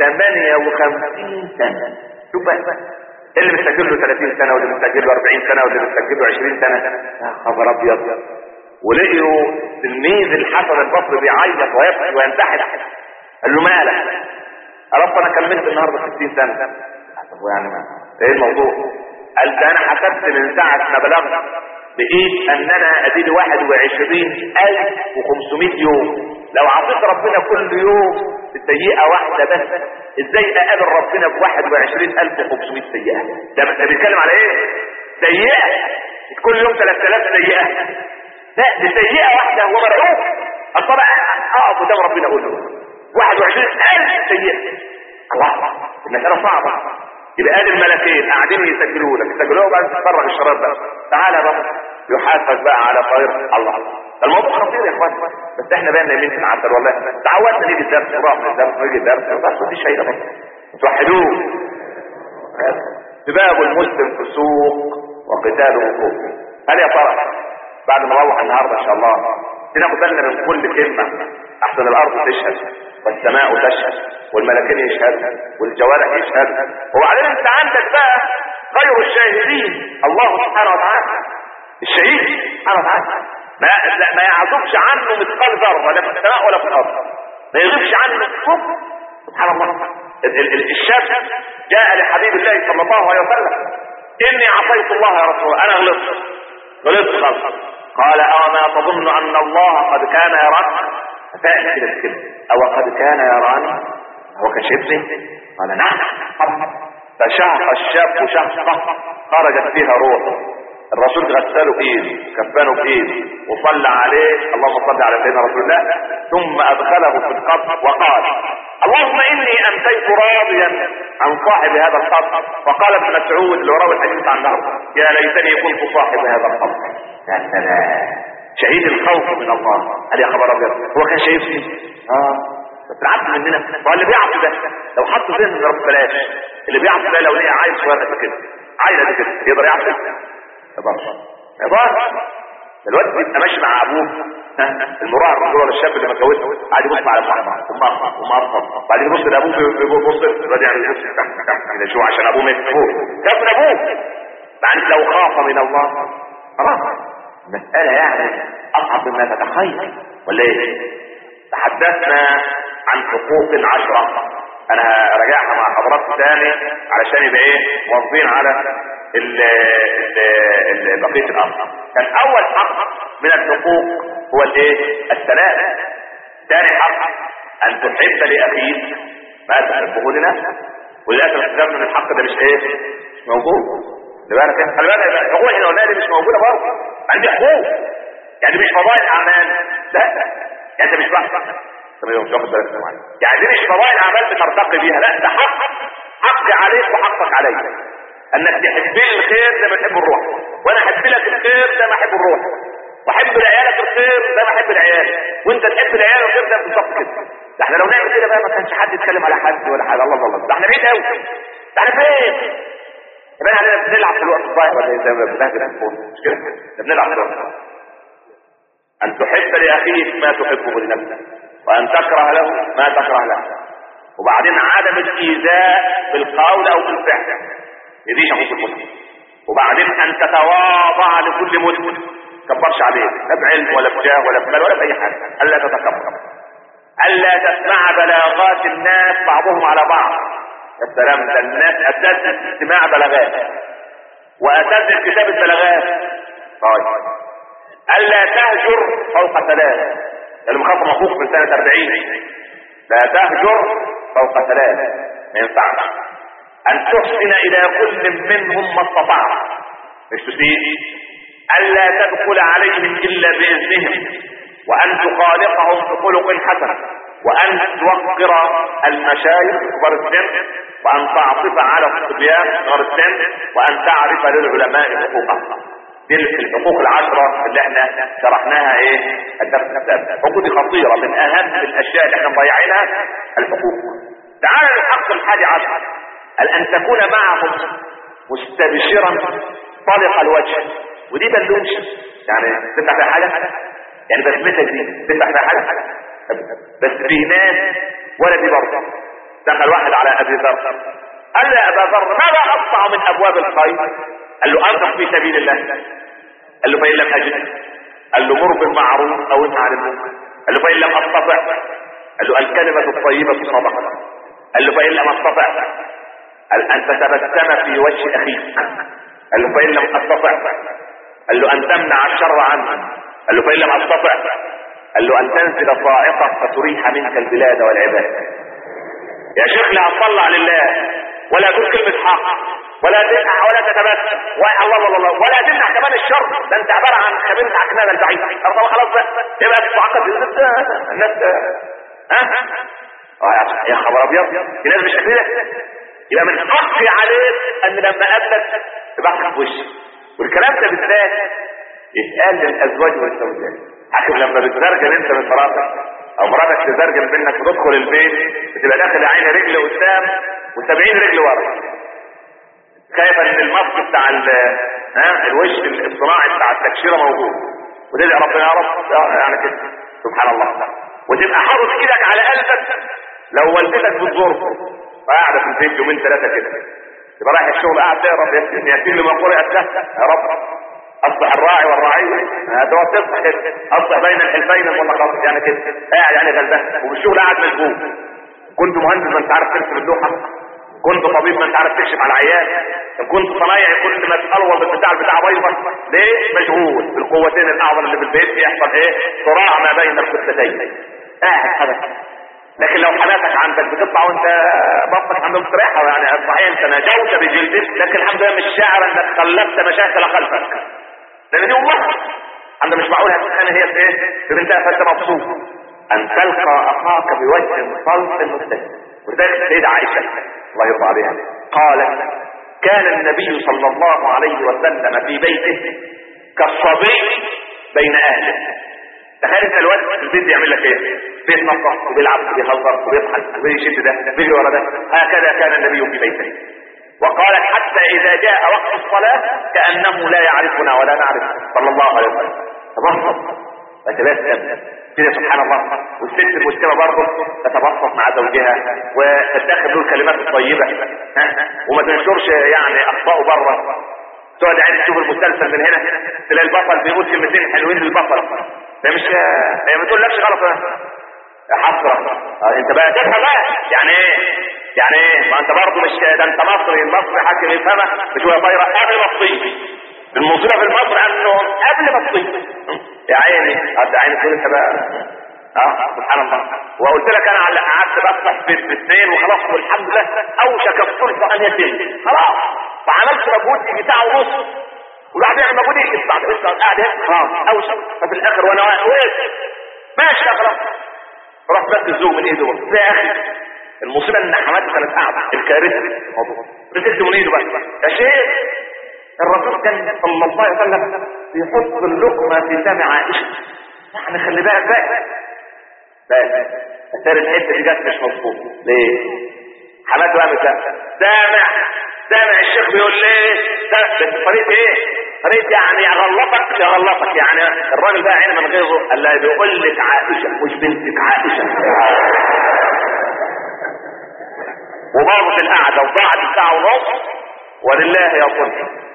58 سنه شوف بقى اللي مستجل له 30 سنه واللي مستجل له 40 سنه واللي مستجل له 20 سنه يا خبر ابيض ولقيوا تلميذ الحسن البصري بيعيط ويبكي وينتحر قال له مالك يا رب انا كملت النهارده 60 سنه طب يعني ما ايه الموضوع قال ده انا حسبت من ساعه ما بلغت بقيت اننا اديني 21500 يوم لو عطيت ربنا كل يوم سيئة واحدة بس ازاي اقابل ربنا ب 21500 سيئة ده ده بيتكلم على ايه سيئة كل يوم 3000 سيئة لا دي سيئة واحدة هو مرعوب اصلا اقف قدام ربنا اقول له 21000 سيئة الله المسألة صعبة يبقى ادي الملكين قاعدين يسجلوا لك يسجلوه بعد تتفرج الشراب بقى تعالى بقى يحاسب بقى على طريق الله الموضوع خطير يا اخوان بس احنا بقى نايمين في العسل والله تعودنا نيجي الدرس نروح الدرس نيجي الدرس بس مفيش شيء بس توحدوه سباب المسلم فسوق وقتاله كفر هل يا ترى بعد ما نروح النهارده ان شاء الله ناخد بالنا من كل كلمه احسن الارض تشهد والسماء تشهد والملكين يشهد والجوارح يشهد وبعدين انت عندك بقى خير الشاهدين الله سبحانه وتعالى الشهيد سبحانه وتعالى ما ما يعزبش عنه مثقال ذره لا في السماء ولا في الارض ما يغيبش عنه صف سبحان الله الشاب جاء لحبيب الله صلى الله عليه وسلم اني عصيت الله يا رسول الله انا غلطت غلطت غلط قال اما تظن ان الله قد كان يراك فاهم كده الكلمه او قد كان يراني هو كان شايفني قال نعم فشهق الشاب شهقه خرجت فيها روح الرسول غسله بايده كفنه بايده وصلى عليه اللهم صل على سيدنا رسول الله ثم ادخله في القبر وقال اللهم اني امسيت راضيا عن صاحب هذا القبر فقال ابن مسعود اللي روى الحديث عن نهر يا ليتني كنت صاحب هذا القبر يا سلام شهيد الخوف من الله قال يا خبر ابيض هو كان شايفني اه بس العبد مننا هو اللي بيعصي ده لو حط ذهن رب بلاش اللي بيعصي ده لو لقى عايز صغير قد كده عايز قد كده يقدر يعصي يقدرش ما يقدرش الواد بيبقى ماشي مع ابوه المراهق اللي هو الشاب اللي ما اتجوزش قاعد يبص على صاحبه ثم ارفع ثم ارفع بعدين يبص لابوه بيبص الواد يعني يبص تحت تحت كده شو عشان ابوه ما يشوفوه شاف من ابوه بعدين لو خاف من الله خلاص مسألة يعني أصعب مما تتخيل ولا إيه؟ تحدثنا عن حقوق عشرة أنا راجعها مع حضراتكم تاني علشان يبقى إيه واصلين على ال ال بقية الأمر كان أول حق من الحقوق هو الإيه؟ السلام ثاني حق أن تحب لأخيك ما تحبه لنفسك وللأسف اكتشفنا ان الحق ده مش إيه؟ مش موجود خلي بالك خلي بالك الحقوق هنا قلنا دي مش موجودة برضه عندي حقوق يعني مش فضائل أعمال لا يعني أنت مش بحث تمام مش واخد بالك معايا يعني دي مش فضائل أعمال بترتقي بيها لا ده حق حق عليك وحقك عليك انك تحب لي الخير زي ما تحب الروح وانا احب لك الخير زي ما احب الروح واحب لعيالك الخير زي ما احب العيال وانت تحب العيال الخير زي بالظبط كده ده احنا لو نعمل كده بقى ما كانش حد يتكلم على حد ولا حاجه الله الله ده احنا بعيد قوي ده احنا فين يبقى احنا بنلعب في الوقت الضايع ولا ايه زي ما بنهجر الفون مش كده بنلعب في الوقت ان تحب لاخيك ما تحبه لنفسك وان تكره له ما تكره له وبعدين عدم الايذاء بالقول او بالفعل يديش حقوق المسلم وبعدين ان تتواضع لكل مسلم كبرش عليه لا بعلم ولا بجاه ولا بمال ولا باي حاجه الا تتكبر الا تسمع بلاغات الناس بعضهم على بعض السلام ده الناس اساس استماع بلاغات واساس كتابه بلاغات طيب الا تهجر فوق ثلاث اللي مخاطب اخوك من سنه 40 لا تهجر فوق ثلاث ما ينفعش ان تحسن الى كل منهم ما استطعت مش تسيء الا تدخل عليهم الا باذنهم وان تخالقهم بخلق حسن وان توقر المشايخ كبار السن وان تعطف على الصبيان صغار السن وان تعرف للعلماء حقوقهم دي الحقوق العشرة اللي احنا شرحناها ايه الدرس السابق الحقوق دي خطيرة من اهم الاشياء اللي احنا مضيعينها الحقوق تعال للحق الحادي عشر ان تكون معهم مستبشرا طلق الوجه ودي بلوش يعني تفتح فيها حاجة يعني بسمتك دي تفتح فيها حاجة بس في ناس ولا دي برضه دخل واحد على ابي ذر قال له يا ابا ذر ماذا اقطع من ابواب الخير قال له انفق في سبيل الله قال له فان لم اجد قال له مر بالمعروف او انهى عن المنكر قال له فان لم استطع قال له الكلمه الطيبه صدقه قال له فان لم استطع قال ان تتبسم في وجه اخيك قال له فان لم استطع قال له ان تمنع الشر عنه قال له فان لم استطع قال له ان تنزل صاعقه فتريح منك البلاد والعباد يا شيخ لا اطلع لله ولا تقول كلمه حق ولا تنح ولا تتبسم الله الله الله ولا تمنع كمان الشر ده انت عباره عن خبير عكنان البعيد طب خلاص بقى يبقى تتعقد الناس ها ها يا خبر ابيض في ناس مش كده يبقى من حقي عليك ان لما اقابلك تبقى في وشي والكلام ده بالذات يتقال للازواج والزوجات حكم لما بتزرجل انت من مراتك او مراتك تزرجل منك وتدخل البيت بتبقى داخل عين رجل قدام و70 رجل ورا خايف ان المصل بتاع ها الوش الصناعي بتاع التكشيره موجود وتدعي ربنا يا رب يعني كده سبحان الله وتبقى حاطط ايدك على قلبك لو والدتك بتزورك قاعده في البيت يومين ثلاثه كده تبقى رايح الشغل قاعد تقرا ياسين ياسين لما قرأت يا رب اصبح الراعي والرعية هذا هو تصبح كده اصبح بين الحلفين المتقاطع يعني كده قاعد يعني غلبان وبالشغل قاعد مشغول كنت مهندس ما انت عارف ترسم اللوحه كنت طبيب ما انت عارف تكشف على العيال كنت صنايعي كل ما تقلوب البتاع بتاع بيضة ليه مشغول بالقوتين الاعظم اللي في البيت يحصل ايه صراع ما بين الكتلتين قاعد حدث لكن لو حماتك عندك بتطلع وانت بطنك عندهم مستريحة يعني صحيح انت نجوت بجلدك لكن الحمد لله مش شاعر انك خلفت مشاكل خلفك لان دي والله انت مش معقول هتكون هي في ايه في بنتها فانت مبسوط ان تلقى اخاك بوجه صلب مبتسم ولذلك السيدة عائشة الله يرضى عليها قالت كان النبي صلى الله عليه وسلم في بيته كالصبي بين اهله تخيل انت الوقت في البيت بيعمل لك ايه بيتنطط وبيلعب وبيهزر وبيضحك وبيشد ده بيجري ورا ده هكذا كان النبي في بيته وقالت حتى اذا جاء وقت الصلاة كأنه لا يعرفنا ولا نعرفه صلى الله عليه وسلم تبسط وتبسم كده سبحان الله والست المسلمة برضه تتبسط مع زوجها وتتاخد له الكلمات الطيبة ها وما تنشرش يعني اخطائه بره تقعد عايز تشوف المسلسل من هنا تلاقي البطل بيقول كلمتين حلوين للبطل ده مش هي ما تقولكش غلط حسرة انت بقى تفهم بقى يعني ايه يعني ايه ما انت برضه مش ده انت مصري المصري حاكم يفهمها مش هو طايره قبل ما تطير المصيبه في المصري انه قبل ما تطير يا عيني قد عيني تقول انت بقى اه سبحان الله وقلت لك انا على قعدت بفتح في الاثنين وخلاص والحمد لله اوشك الصلح ان يتم خلاص وعملت مجهود يجي ساعه ونص وبعدين مجهود يجي بعد لسه قاعد هيك خلاص اوشك ففي الاخر وانا واقف ماشي يا خلاص راح بس الزوج من ايده بس يا اخي المصيبه ان حماتي كانت قاعده الكارثه الموضوع مسكت من ايده بس يا شيخ الرسول كان صلى الله عليه وسلم بيحط اللقمه في سمع عائشه يعني خلي بالك بقى بقى اثار الحته دي جت مش مظبوط ليه حماته قامت سامع سامع الشيخ بيقول ليه بس طريقه ايه طريقه يعني يغلطك يغلطك يعني الراجل بقى عين من غيظه قال لها بيقول لك عائشه مش بنتك عائشه وباظت القعده وضاعت ساعه ونص ولله يصل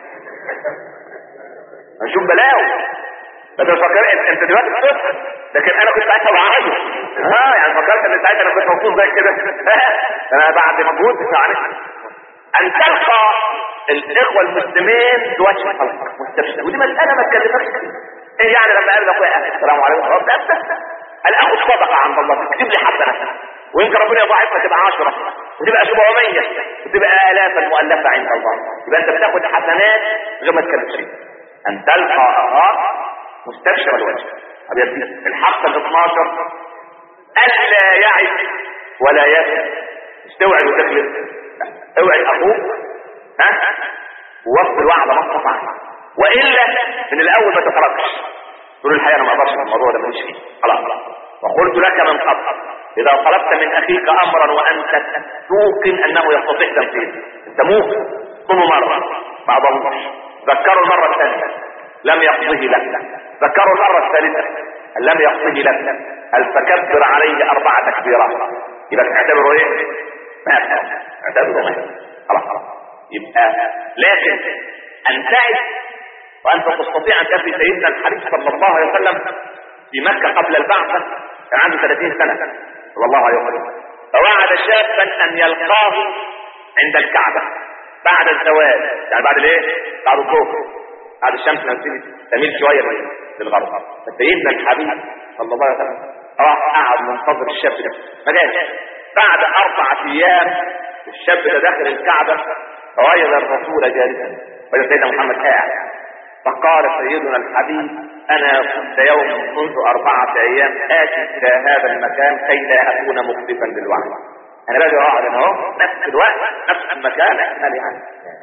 هنشوف بلاوي انت فكر انت دلوقتي بتصحى لكن انا كنت ساعتها بعايز اه يعني فكرت ان ساعتها انا كنت مبسوط زي كده انا بعد مجهود يعني ان تلقى الاخوه المسلمين بوجه خلقك مستبشر ودي مساله ما تكلفكش ايه يعني لما قال اخويا السلام عليكم رب الاخذ صدقه عند الله تكتب لي حسنه ويمكن ربنا يضاعفها تبقى عشرة وتبقى 700 وتبقى آلاف المؤلفة عند الله يبقى أنت بتاخد حسنات غير ما تكلف شيء أن تلقى أخاك مستبشر الوجه في الحق ال 12 ألا يعد ولا يأس استوعب وتكلف اوعي أخوك ها ووصل الوعد ما استطعت وإلا من الأول ما تتركش تقول الحقيقة أنا ما أقدرش الموضوع ده مش فيه خلاص وقلت لك من قبل إذا طلبت من أخيك أمرا وأنت توقن أنه يستطيع تنفيذه أنت موقن ثم مرة ما ضلش ذكروا المرة الثانية لم يقضه لك ذكروا المرة الثالثة لم يقضه لك هل تكبر عليه أربع تكبيرات يبقى تعتبره إيه؟ ما اعتبره ما خلاص خلاص يبقى لكن أن تعد وأنت تستطيع أن تفي سيدنا الحبيب صلى الله عليه وسلم في مكة قبل البعثة كان عنده 30 سنة صلى الله عليه وسلم فوعد شابا أن يلقاه عند الكعبة بعد الزواج يعني بعد الايه؟ بعد الظهر بعد الشمس ما تميل شوية للغرب فسيدنا الحبيب صلى الله عليه وسلم راح قعد منتظر الشاب ده ما جاش بعد أربعة أيام الشاب ده داخل الكعبة فوجد الرسول جالسا وجد سيدنا محمد قاعد فقال سيدنا الحبيب انا كنت يوم منذ اربعة ايام اتي الى هذا المكان كي لا اكون مخلفا للوعد انا باجي اقعد انا اهو نفس الوقت نفس المكان احمل يعني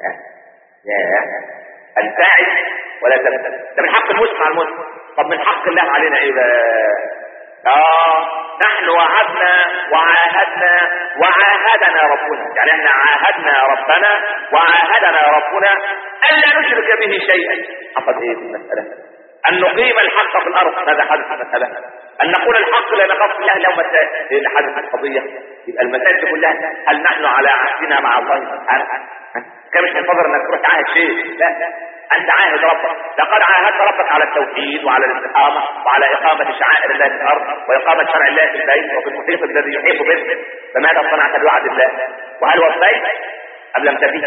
يا ان تعد ولا تبدل ده من حق المسلم على المسلم طب من حق الله علينا ايه بقى اه نحن وعدنا وعاهدنا وعاهدنا ربنا يعني احنا عاهدنا ربنا وعاهدنا ربنا الا نشرك به شيئا حصل ايه في المساله ان نقيم الحق في الارض هذا حدث المساله ان نقول الحق لا نخاف الله لو ايه اللي حدث القضيه يبقى المسائل دي كلها هل نحن على عهدنا مع الله سبحانه كان مش منتظر انك تروح تعاهد شيء لا انت عاهد ربك لقد عاهدت ربك على التوحيد وعلى الاستقامة وعلى اقامة شعائر الله في الارض واقامة شرع الله في البيت وفي المحيط الذي يحيط به فماذا صنعت بوعد الله وهل وفيت ام لم تفي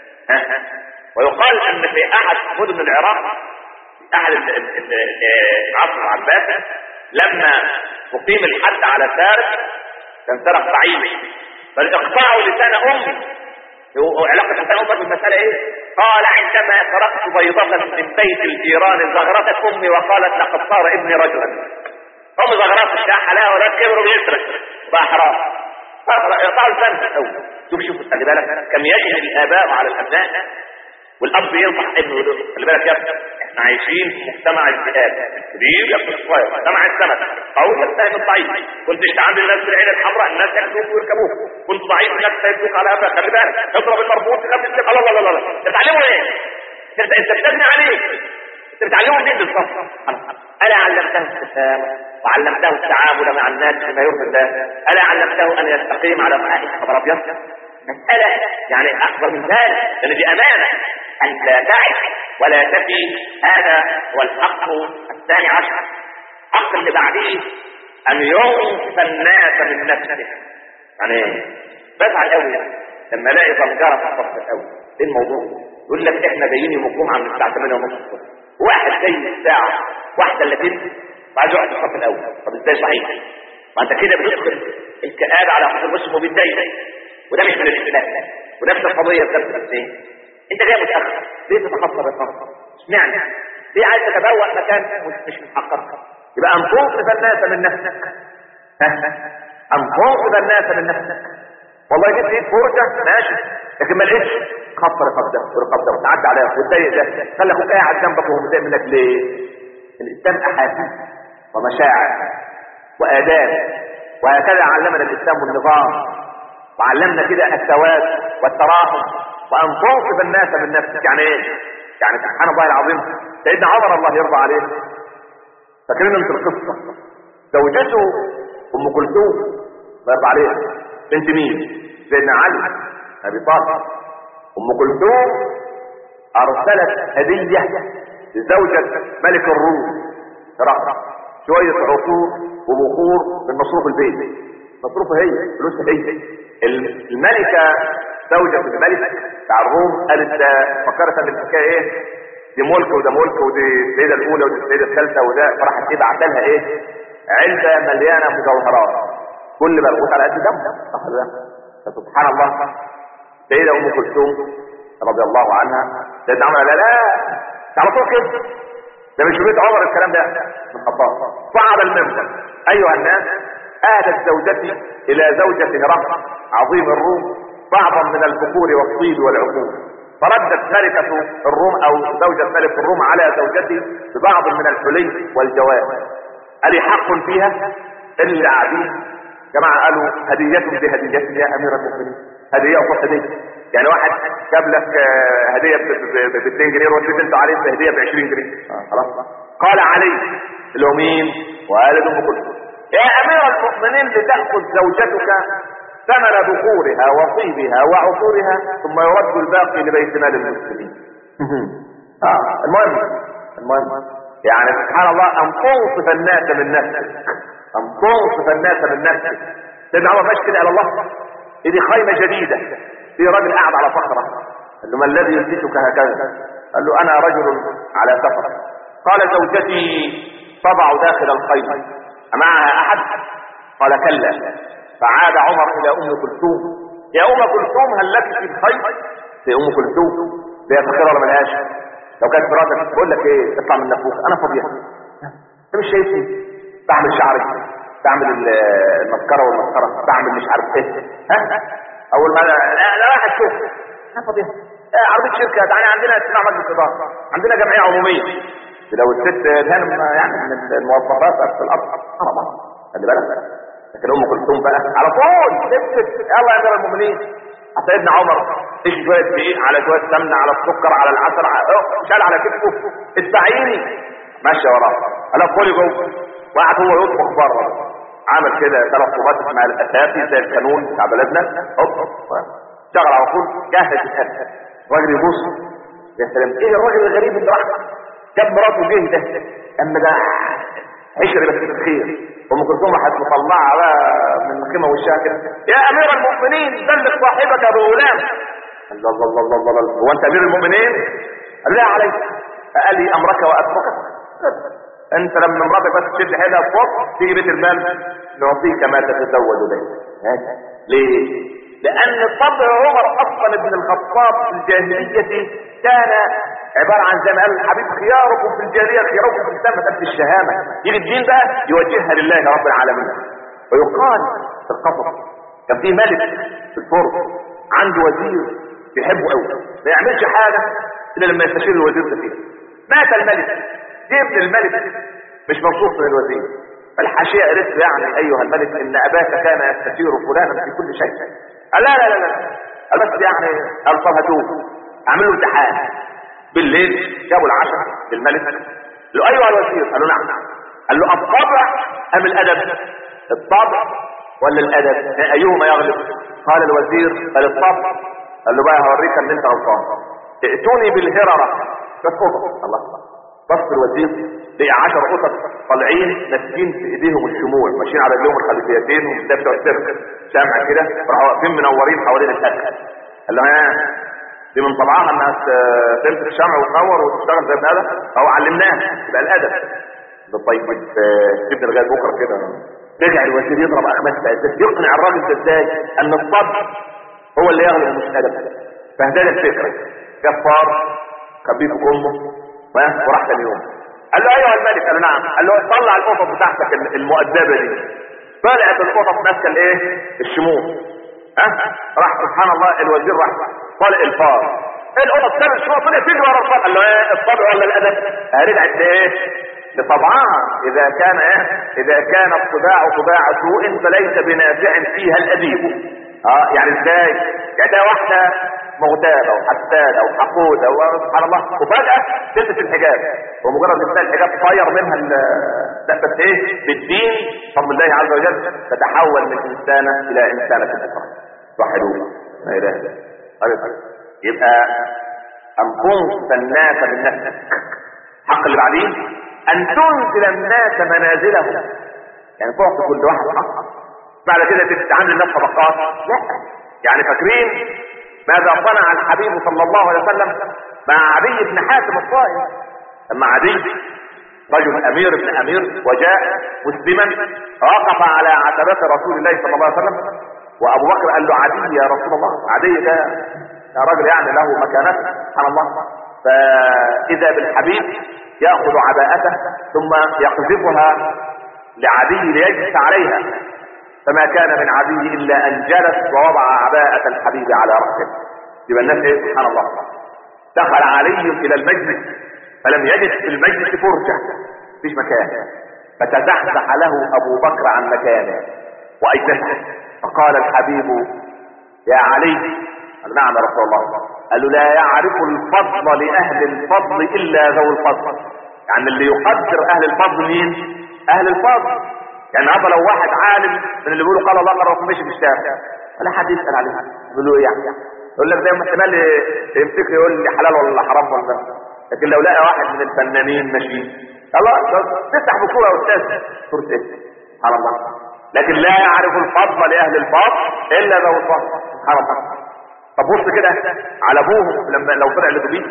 ويقال ان في احد مدن العراق احد العصر العباسي لما اقيم الحد على سارق كان سرق بعيد فاقطعوا لسان امي علاقة الإنسان أمك بالمسألة إيه؟ قال عندما سرقت بيضة من بيت الجيران زغرتت أمي وقالت لقد صار ابني رجلا أم زغرات الشاحة لها ولاد كبروا بيسرق بقى حرام يقطعوا الفن شوف شوف خلي بالك كم يجهل الآباء على الأبناء والاب ينصح ابنه خلي بالك يا ابني احنا عايشين في مجتمع الذئاب الكبير ياكل الصغير مجتمع السمك قوي يستهدف الضعيف كنت تعامل الناس بالعين الحمراء الناس ياكلوك ويركبوك كنت ضعيف الناس يستهدفوك على قفاك خلي بالك اضرب المربوط تخاف تسلك الله الله الله الله تتعلموا ايه؟ انت انت بتبني عليه انت بتعلمه منين بالظبط؟ الا علمته الابتسامه وعلمته التعامل مع الناس بما يرضي الله الا علمته ان يستقيم على معاهد خبر ابيض مسألة يعني أكبر من ذلك لأن دي أمانة أن لا تعد ولا تفي هذا هو الحق الثاني عشر الحق اللي بعديه أن ينصف الناس من نفسه يعني بزعل قوي لما الاقي زنجره في الصف الاول ايه الموضوع؟ يقول لك احنا جايين يوم الجمعه من الساعه 8 ونص الصبح واحد جاي الساعه واحده الا تلت وعايز يقعد في الصف الاول طب ازاي صحيح؟ ما انت كده بتدخل الكآبة على خصوص المسلم وبيتضايق وده مش من الاسلام ونفس القضيه بتاعت الدين انت جاي متاخر ليه تتخطر الفرق اشمعنى ليه عايز تتبوأ مكان مش مش محقق يبقى ان تنقذ الناس من نفسك ان تنقذ الناس من نفسك والله جبت ايد فرجه ماشي لكن ما لقيتش خطر رقب ده ورقب ده وتعدي عليها وتضايق ده خلي اخوك قاعد جنبك وهو متضايق منك ليه؟ الاسلام احاسيس ومشاعر واداب وهكذا علمنا الاسلام والنظام وعلمنا كده الثواب والتراحم وان تنصف الناس من نفسك يعني ايه يعني سبحان الله العظيم سيدنا عمر الله يرضى عليه فاكرين انت القصه زوجته ام كلثوم الله يرضى عليها بنت مين سيدنا علي ابي طالب ام كلثوم ارسلت هدية لزوجة ملك الروم هرقل شوية عطور وبخور من مصروف البيت مصروفها هي فلوسها هي الملكة زوجة الملك بتاع الروم قالت ده فكرت ان الحكايه ايه دي ملك وده ملك ودي السيده الاولى ودي السيده الثالثه وده فراحت تبعت لها ايه علبه مليانه مجوهرات كل مربوط على قد دم صح ولا لا فسبحان الله سيده ام كلثوم رضي الله عنها سيدنا عمر لا لا على طول كده ده مش بيت عمر الكلام ده من خطاب صعد المنبر ايها الناس اهدت زوجتي الى زوجة هرقل عظيم الروم بعضا من البخور والطيب والعقول فردت ملكة الروم او زوجة ملك الروم على زوجته ببعض من الحلي والجواب ألي حق فيها اللي قاعدين جماعة قالوا هدية بهدية يا امير المؤمنين هدية اخر هدية يعني واحد جاب لك آه، هدية ب 2 جنيه وانت انت عليه بهدية ب 20 جنيه آه، خلاص قال علي اللي هو مين والد ام كلثوم يا امير المؤمنين لتأخذ زوجتك ثمن بخورها وطيبها وعطورها ثم يرد الباقي لبيت مال المسلمين آه المهم المهم يعني سبحان الله ان تنصف الناس من نفسك ان تنصف الناس من نفسك سيدنا عمر ماشي كده على الله دي خيمه جديده في راجل قاعد على صخره قال له ما الذي يلبسك هكذا قال له انا رجل على سفر قال زوجتي تضع داخل الخيمه امعها احد قال كلا فعاد عمر الى ام كلثوم يا ام كلثوم هل لك في الخير في ام كلثوم هي فخيره ولا ملهاش لو كانت مراتك بقول لك ايه اطلع من نفوخ انا فاضيه انت مش شايفني بعمل شعري بعمل المسكره والمسكره بعمل مش عارف ايه ها اول ما انا رايح اشوف انا فاضيه عربيه شركه تعالى عندنا اجتماع مجلس اداره عندنا جمعيه عموميه لو الست هانم يعني من الموظفات في الارض حرام خلي بالك لكن ام كلثوم بقى على طول نفسك يلا يا امير المؤمنين سيدنا عمر ايش شويه دقيق على شويه سمنه على السكر على العسل على شال على كتفه استعيني ماشي وراه انا ادخلي جوه وقعد هو يطبخ بره عمل كده ثلاث طوبات اسمها الاساسي زي الكانون بتاع بلدنا هوب شغل على طول جهز الاكل الراجل يبص يا سلام ايه الراجل الغريب اللي راح جاب مراته جه ده اما ده عشري بس بالخير ام كلثوم راحت مطلعه بقى من الخيمه وشها كده يا امير المؤمنين بلغ صاحبك بغلام الله الله الله الله الله هو انت امير المؤمنين قال لا عليك قال لي امرك واتركك انت لما مراتك بس تشد حيلها فوق تيجي بيت المال نعطيك ما تتزوج به ليه لان طبع عمر اصلا ابن الخطاب في الجاهليه كان عبارة عن زي ما قال الحبيب خياركم في الجاهلية خياركم في الإسلام مسألة الشهامة يجي الدين بقى يوجهها لله رب العالمين ويقال في القصص كان في ملك في الفرس عنده وزير بيحبه قوي ما يعملش حاجة إلا لما يستشير الوزير ده فيه مات الملك جبن الملك مش مبسوط من الوزير فالحاشية قالت يعني أيها الملك إن أباك كان يستشير فلانا في كل شيء قال لا لا لا لا قال بس يعني قال طب هتوب اعمل له امتحان بالليل جابوا العشاء للملك قال له ايها الوزير قال له نعم قال له الطبع ام الادب الطبع ولا الادب ايهما يغلب قال الوزير قال الطبع قال له بقى هوريك ان انت غلطان ائتوني بالهرره بس قطط الله بص الوزير لقى 10 قطط طالعين ماسكين في ايديهم الشموع ماشيين على رجلهم الخلفيتين وده بتوع السيرك شامع كده راحوا واقفين منورين حوالين الاكل قال له ها دي من طبعها انها تمسك الشمع وتنور وتشتغل زي هذا او علمناها يبقى الادب ده طيب سيبنا لغايه بكره كده رجع الوزير يضرب على خمس دقائق يقنع الراجل ده ازاي ان الصبر هو اللي يغلب مش الادب فهذا الفكره جفار كان بيفك امه وراح تاني يوم قال له ايها الملك قال له نعم قال له طلع القطط بتاعتك المؤدبه دي طلعت القطط ماسكه الايه الشموع ها راح سبحان الله الوزير راح طلع الفار القطط ساب الشموع طلع تجري ورا الفار قال له ايه الطبع ولا الادب رجعت لايه لطبعها اذا كان ايه اذا كان الطباع طباع سوء فليس بنافع فيها الاديب اه يعني ازاي يعني ده واحده مغتابة وحسادة وحقودة وسبحان الله وفجأة تلبس الحجاب ومجرد ما الحجاب طاير منها لا بس ايه بالدين فضل الله عز وجل تتحول من انسانة الى انسانة اخرى وحدوه لا اله الا الله يبقى ان تنصف الناس من نفسك حق اللي بعدين ان تنزل الناس منازلهم يعني تعطي كل واحد حق بعد كده تتعامل الناس طبقات لا يعني فاكرين ماذا صنع الحبيب صلى الله عليه وسلم مع عدي بن حاتم الطائي لما عدي رجل امير ابن امير وجاء مسلما وقف على عتبات رسول الله صلى الله عليه وسلم وابو بكر قال له عدي يا رسول الله عدي ده يا راجل يعني له مكانته سبحان الله فاذا بالحبيب ياخذ عباءته ثم يقذفها لعدي ليجلس عليها فما كان من عدي الا ان جلس ووضع عباءة الحبيب على رأسه يبقى الناس ايه سبحان الله دخل علي الى المجلس فلم يجد في المجلس فرجة مفيش مكان فتزحزح له ابو بكر عن مكانه واجلسه فقال الحبيب يا علي قال نعم يا رسول الله قال له لا يعرف الفضل لاهل الفضل الا ذو الفضل يعني اللي يقدر اهل الفضل مين اهل الفضل يعني النهارده لو واحد عالم من اللي بيقولوا قال الله قال الرسول ماشي في الشارع ولا حد يسال عليه يقول له ايه يعني يقول لك ده احتمال يمسك يقول لي حلال ولا حرام ولا لكن لو لقى واحد من الفنانين ماشي خلاص تفتح بصوره يا استاذ صوره ايه سبحان الله لكن لا يعرف الفضل لاهل الفضل الا ذو الفضل سبحان الله طب بص كده على ابوهم لما لو طلع لدبي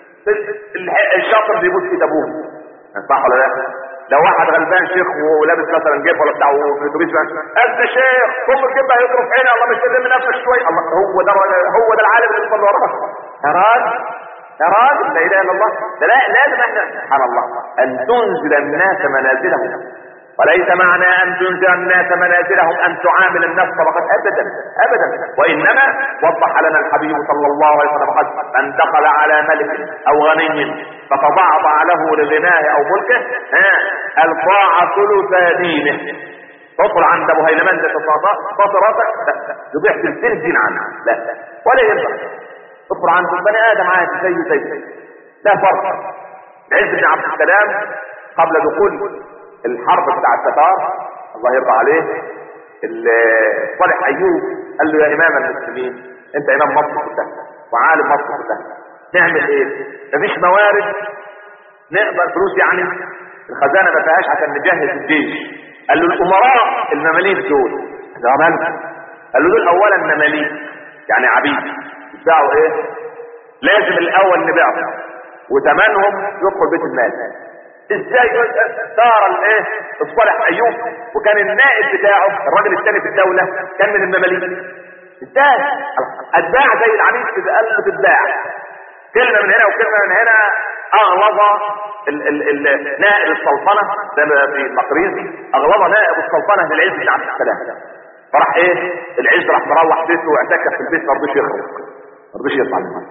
الشاطر بيبوس ايد ابوه صح ولا لا لو واحد غلبان شيخ ولابس مثلا جيب ولا بتاع في الاتوبيس انت شيخ ثم الجيب هيضرب في عيني الله مش تدم نفسك شويه الله هو ده هو ده العالم اللي بيصلي وراك يا راجل يا راجل لا اله الا الله ده لا لازم احنا سبحان الله ان تنزل الناس منازلهم وليس معنى ان تنزل الناس منازلهم ان تعامل الناس طبقات ابدا ابدا وانما وضح لنا الحبيب صلى الله عليه وسلم قال من دخل على ملك او غني فتضعضع له لغناه او ملكه ها الطاع ثلث دينه تدخل عند ابو هيلمان ده راسك يضيع ثلثين دين عنه لا ولا ينفع تدخل عند بني ادم عادي زي زي لا فرق عز بن عبد السلام قبل دخول الحرب بتاع التتار الله يرضى عليه صالح ايوب قال له يا امام المسلمين انت امام مصر كلها وعالم مصر كلها نعمل ايه مفيش موارد نقدر فلوس يعني الخزانه ما فيهاش عشان نجهز الجيش قال له الامراء المماليك دول ده مالك قال له دول اولا مماليك يعني عبيد يدفعوا ايه لازم الاول نبيعهم وثمنهم يدخل بيت المال ازاي دار الايه الصالح ايوب وكان النائب بتاعه الراجل الثاني في الدوله كان من المماليك ازاي اتباع زي العبيد كده قال له تتباع كلمه من هنا وكلمه من هنا اغلظ ال ال ال نائب السلطنه ده في المقريزي اغلظ نائب السلطنه للعز بن عبد السلام فراح ايه العز راح مروح بيته واعتكف في البيت ما رضيش يخرج ما رضيش يطلع منه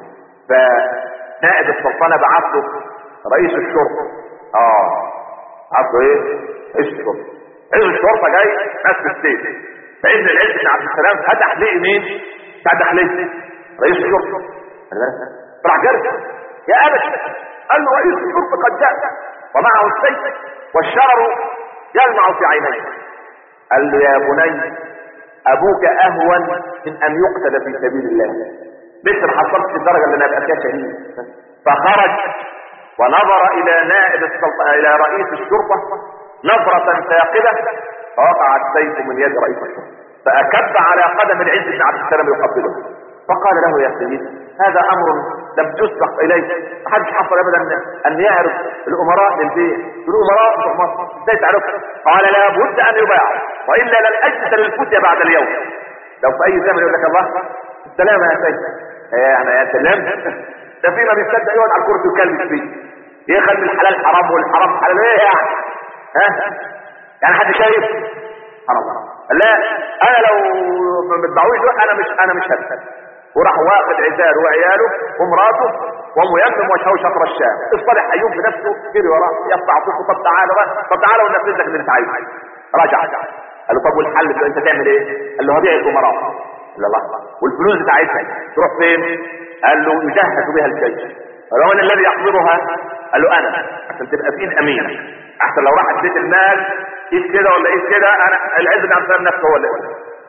فنائب السلطنه بعت له رئيس الشرطه اه عبده ايه رئيس الشرطه رئيس الشرطه جاي ماسك السيف فإن العز بن عبد السلام فتح ليه مين بتاع الداخليه رئيس الشرطه راح جرس يا ابت قال له رئيس الشرطه قد جاء ومعه السيف والشرر يلمع في عينيه قال له يا بني ابوك اهون من ان يقتل في سبيل الله لسه ما حصلتش الدرجه اللي انا ابقى فيها شهيد فخرج ونظر الى نائب السلطنه الى رئيس الشرطه نظره ثاقبه فوقع السيف من يد رئيس الشرطه فاكب على قدم العز بن عبد السلام يقبله فقال له يا سيدي هذا امر لم تسبق اليه ما حدش حصل ابدا ان يعرف الامراء للبيت الامراء في مصر ازاي تعرفوا قال لا بد ان يباعوا والا لن اجلس للفتية بعد اليوم لو في اي زمن يقول لك الله السلامه يا سيدي يعني يا سلام ده في ما بيصدق يقعد على الكرسي ويكلم فيه يخلي الحلال حرام والحرام حلال ايه يعني ها يعني حد شايف سبحان الله لا انا لو ما بتبعوش دول انا مش انا مش هبتل وراح واخد عزاله وعياله ومراته وميمم وجهه شطر الشام الصالح ايوب بنفسه جري وراه يقطع طوفه طب تعالى بقى طب تعالى ونفذ لك اللي انت عايزه رجع قال له طب والحل انت تعمل ايه؟ قال له هبيع الامراء قال له الله والفلوس بتاعتها تروح فين؟ قال له يجهز بها الجيش قال له من الذي يحضرها؟ قال له انا عشان تبقى في ايد امين احسن لو راحت بيت المال ايد كده ولا ايد كده انا العز بن عبد السلام نفسه هو اللي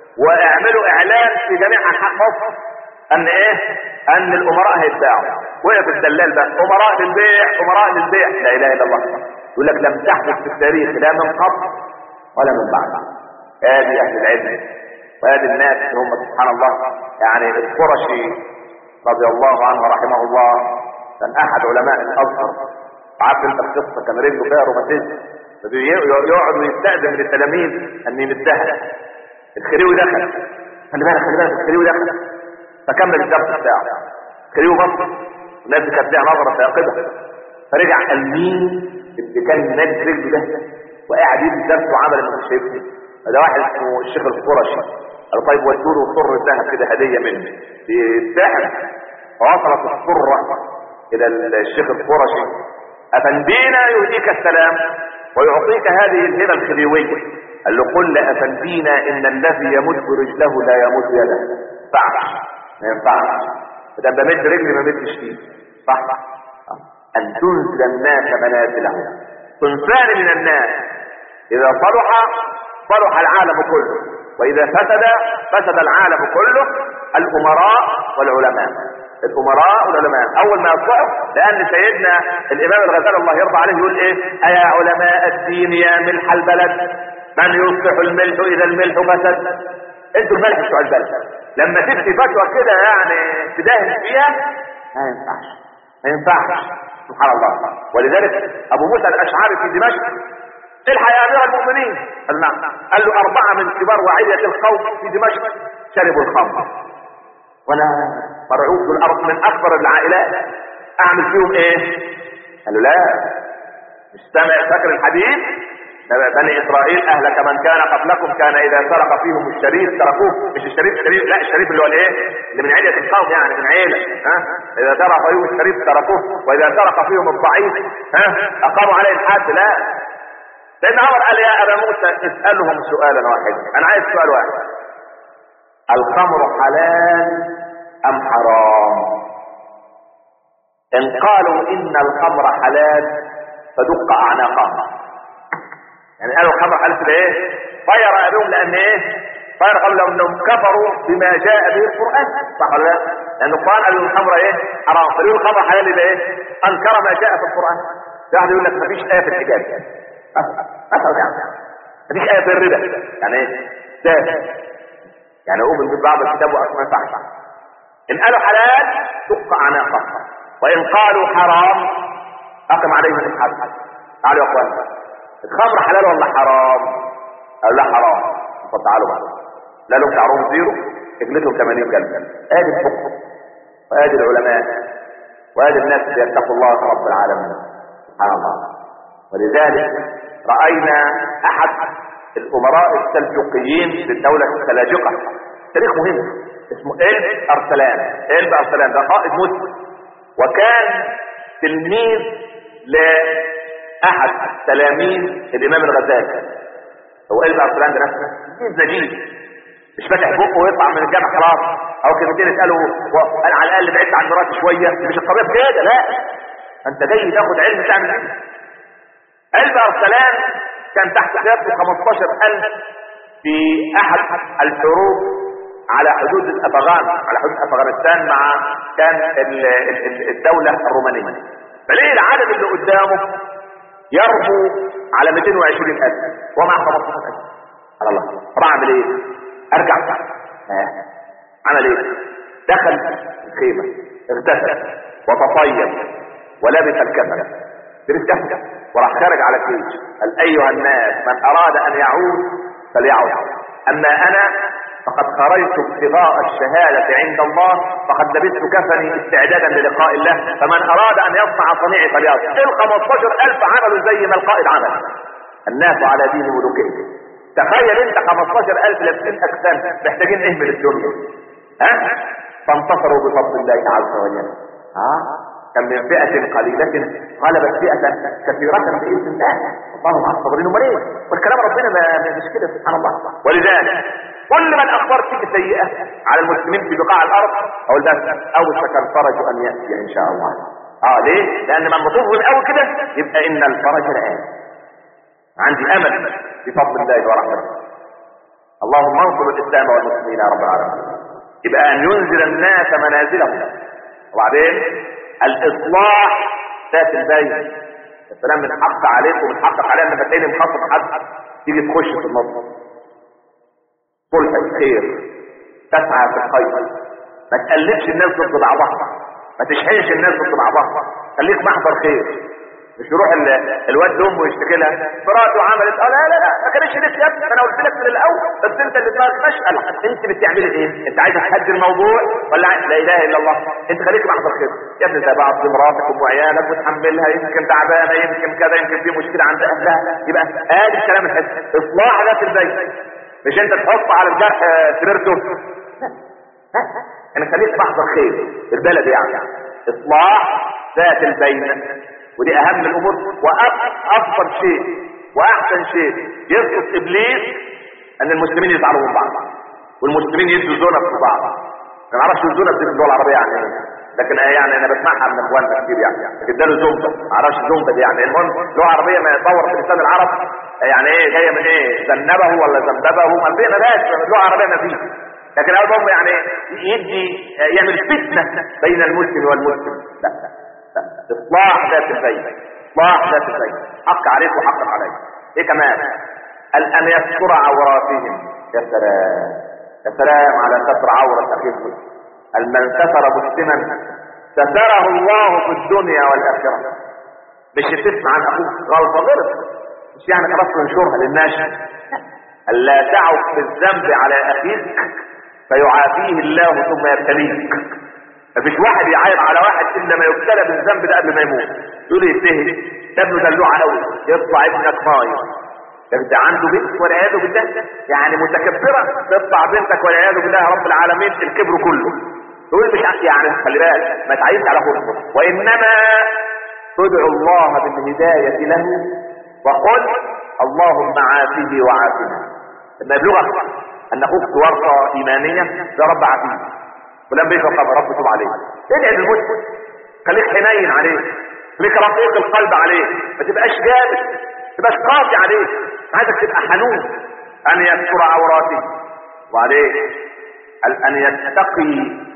واعملوا اعلان في جميع انحاء مصر ان ايه ان الامراء هيتباعوا وقف الدلال بقى امراء للبيع امراء للبيع لا اله الا الله يقول لك لم تحدث في التاريخ لا من قبل ولا من بعد ادي اهل العلم وادي الناس اللي هم سبحان الله يعني القرشي رضي الله عنه رحمه الله كان احد علماء الازهر عارف انت القصه كان رجله فيها روماتيزم يقعد ويستأذن للتلاميذ ان يمدها الخريوي دخل خلي بالك خلي بالك الخريوي دخل فكمل الدرس بتاعه الخريوي بص الناس دي كانت ليها نظره ثاقبه فرجع قال مين اللي كان نادي رجله ده وقاعد يدي الدرس وعمل انه مش شايفني ده واحد اسمه الشيخ القرشي قال طيب ودوا له صر الذهب كده هديه مني بيتساحب فوصلت الصره الى الشيخ القرشي افندينا يهديك السلام ويعطيك هذه الهبه الخليويه قال له قل لافندينا ان الذي يمد رجله لا يمد يده ينفعش ما ينفعش ده بمد رجلي ما مدش فيه صح ان تنزل الناس منازلهم صنفان من الناس اذا صلح صلح العالم كله واذا فسد فسد العالم كله الامراء والعلماء الامراء والعلماء اول ما يصلحوا لان سيدنا الامام الغزالي الله يرضى عليه يقول ايه ايا علماء الدين يا ملح البلد من يصلح الملح اذا الملح فسد انتوا الملح بتوع البلد لما تفتي فتوى كده يعني تداهن فيها ما ينفعش ما ينفعش سبحان الله ولذلك ابو موسى الاشعري في دمشق الحق يا امير المؤمنين قال نعم قال له اربعه من كبار وعيه القوم في دمشق شربوا الخمر وانا مرعوب بالارض من اكبر العائلات اعمل فيهم ايه قال له لا استمع فاكر الحديث بني اسرائيل اهلك من كان قبلكم كان اذا سرق فيهم الشريف تركوه مش الشريف الشريف لا الشريف اللي هو الايه اللي من عيله القوم يعني من عيله ها اذا سرق فيهم الشريف تركوه واذا سرق فيهم الضعيف ها اقاموا عليه الحد لا لان عمر قال يا ابا موسى اسالهم سؤالا واحدا انا عايز سؤال واحد الخمر حلال ام حرام ان قالوا ان الخمر حلال فدق اعناقهم يعني قالوا الخمر حلال كده ايه طير ابيهم لان ايه طير قالوا انهم كفروا بما جاء به القران صح ولا لا لان القران قال الخمر ايه حرام فليه الخمر حلال يبقى ايه انكر ما جاء في القران واحد يقول لك مفيش ايه في الحجاب مثلا يعني مفيش ايه في الربا يعني ايه ده يعني اؤمن ببعض الكتاب واصلا ينفعش ان قالوا حلال تقطع عناقهم وان قالوا حرام اقم عليهم الحد تعالوا يا اخوان الخمر حلال ولا حرام قالوا لا حرام طب تعالوا بقى لا لهم شعرهم زيرو اجلتهم 80 جلده ادي الفقه وادي العلماء وادي الناس اللي يتقوا الله رب العالمين سبحان الله ولذلك راينا احد الامراء السلجوقيين للدولة السلاجقة تاريخ مهم اسمه إلب أرسلان إلب أرسلان ده قائد مسلم وكان تلميذ لأحد تلاميذ الإمام الغزالي هو إلب أرسلان ده نفسه تلميذ نجيب مش فاتح بقه ويطلع من الجامع خلاص او كلمتين يساله قال على الاقل بعدت عن مراتي شويه مش الطبيعه كده لا انت جاي تاخد علم تعمل ايه علم ارسلان كان تحت قيادته 15000 في احد الحروب على حدود الافغان على حدود افغانستان مع كان ال ال الدولة الرومانية فليه العدد اللي قدامه يربو على 220000 ومع 15000 على الله طب اعمل ايه ارجع آه. عمل ايه دخل الخيمة اغتسل وتطيب ولبس الكفن لبس كفن وراح خارج على الجيش قال ايها الناس من اراد ان يعود فليعود اما انا فقد خرجت ابتغاء الشهادة عند الله فقد لبست كفني استعدادا للقاء الله فمن اراد ان يصنع صنيعي فليصنع ال 15000 عملوا زي ما القائد عمل الناس على دين ملوكهم تخيل انت 15000 لابسين اجسام محتاجين ايه من الدنيا ها فانتصروا بفضل الله عز وجل ها كم من فئة قليلة غلبت فئة كثيرة بإذن الله الله مع الصابرين امال ايه والكلام ربنا ما مش كده سبحان الله ولذلك كل من اخبار فيك سيئة على المسلمين في بقاع الارض اقول بس اوشك الفرج ان يأتي ان شاء الله اه ليه لان من بتظلم قوي كده يبقى ان الفرج الان عندي امل بفضل الله ورحمته اللهم انصر الاسلام والمسلمين يا رب العالمين يبقى ان ينزل الناس منازلهم وبعدين الاصلاح ذات البين السلام من حق عليكم من حقك علينا لما تلاقيني مخاطب حد تيجي تخش في النص صلح الخير تسعى في الخير ما تقلبش الناس ضد بعضها ما تشحنش الناس ضد بعضها خليك محضر خير مش يروح ال- الواد لامه يشتكي لها مراته عملت اه لا لا لا ما كانش لك يا ابني انا قلت لك من الاول بس انت اللي دماغك مشغله انت بتعملي ايه؟ انت عايزه تهدي الموضوع ولا عايز لا اله الا الله انت خليك محضر خير يا ابني ده بعض مراتك وعيالك وتحملها يمكن تعبانه يمكن كذا يمكن في مشكله عند اهلها يبقى ادي الكلام الحسي اصلاح ذات البيت مش انت تحط على الجرح آه، سبيرتو انا خليك محضر خير البلد يعني اصلاح ذات البين ودي اهم الامور وافضل شيء واحسن شيء يسقط ابليس ان المسلمين يزعلوا من بعض والمسلمين يدوا زونة في بعض ما نعرفش الزونة في الدول العربية يعني ايه لكن يعني انا بسمعها من اخواننا كتير يعني لكن ده الزومبا ما اعرفش الزومبا دي يعني المهم اللغة العربية ما يتطور في لسان العرب يعني ايه جاية من ايه زنبه ولا زنببه ما فينا ناس اللغة العربية ما فيه لكن المهم يعني يدي يعمل فتنة بين المسلم والمسلم لا لا لا اصلاح ذات البين اصلاح ذات البين حق عليك وحق عليك ايه كمان قال ان يستر عوراتهم يا سلام يا سلام على ستر عورة اخيه المسلم قال من ستر مسلما ستره الله في الدنيا والاخرة مش تسمع عن اخوك غلطة غلط مش يعني خلاص تنشرها للناس الا تعف بالذنب على اخيك فيعافيه الله ثم يبتليك مفيش واحد يعاير على واحد الا ما يبتلى بالذنب ده قبل ما يموت يقول يتهم ده ابنه دلوع قوي يطلع ابنك ماي ده عنده بنت والعياذ بالله يعني متكبره تطلع بنتك والعياذ بالله يا رب العالمين الكبر كله تقول مش عارف يعني خلي بالك ما تعيش على خلقه وانما تدعو الله بالهدايه له وقل اللهم عافه وعافنا لما يبلغك ان اخوك ورطه ايمانيه يا رب عافيه فلان بيشرب خمر رب تب عليه ادعي للمسلم خليك حنين عليه خليك رقيق القلب عليه ما تبقاش جامد ما تبقاش قاسي عليه عايزك تبقى حنون ان يستر عوراته وبعدين قال ان يتقي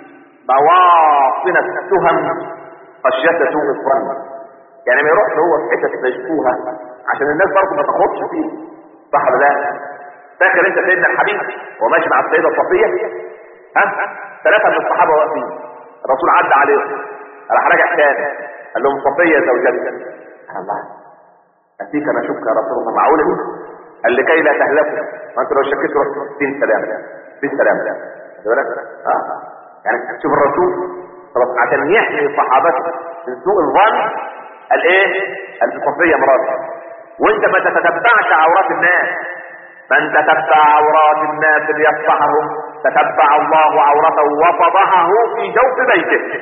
مواطن التهم خشية سوء الظن يعني ما يروحش هو في حتت مشبوهه عشان الناس برضه ما تاخدش فيه صح ولا لا؟ فاكر انت سيدنا الحبيب وهو ماشي مع السيده صفيه ها ثلاثه من الصحابه واقفين الرسول عدى عليهم راح راجع تاني قال لهم صفيه زوجتي الله اتيك انا اشك يا رسول الله معقوله دي قال لكي لا تهلكوا ما انت لو شكيت رحت دين سلام دين سلام اه يعني شوف الرسول خلاص عشان يحمي صحابته من سوء الظن قال ايه قال صفيه مراتي وانت ما تتتبعش عورات الناس من تتبع عورات الناس ليفضحهم تتبع الله عورته وفضحه في جوف بيته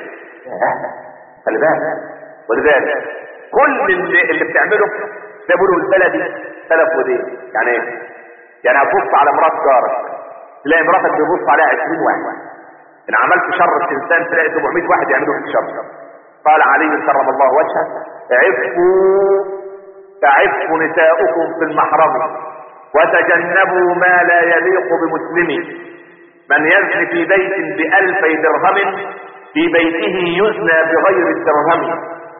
خلي بالك ولذلك كل اللي, اللي بتعمله ده بيقولوا البلدي سلف ودين يعني ايه؟ يعني هتبص على مرات جارك تلاقي مراتك بيبص عليها 20 واحد ان عملت شر في انسان تلاقي 700 واحد يعملوا فيك شر قال علي كرم الله وجهه عفوا تعف نساؤكم في المحرم وتجنبوا ما لا يليق بمسلم من يزني في بيت بألفي درهم في بيته يزنى بغير الدرهم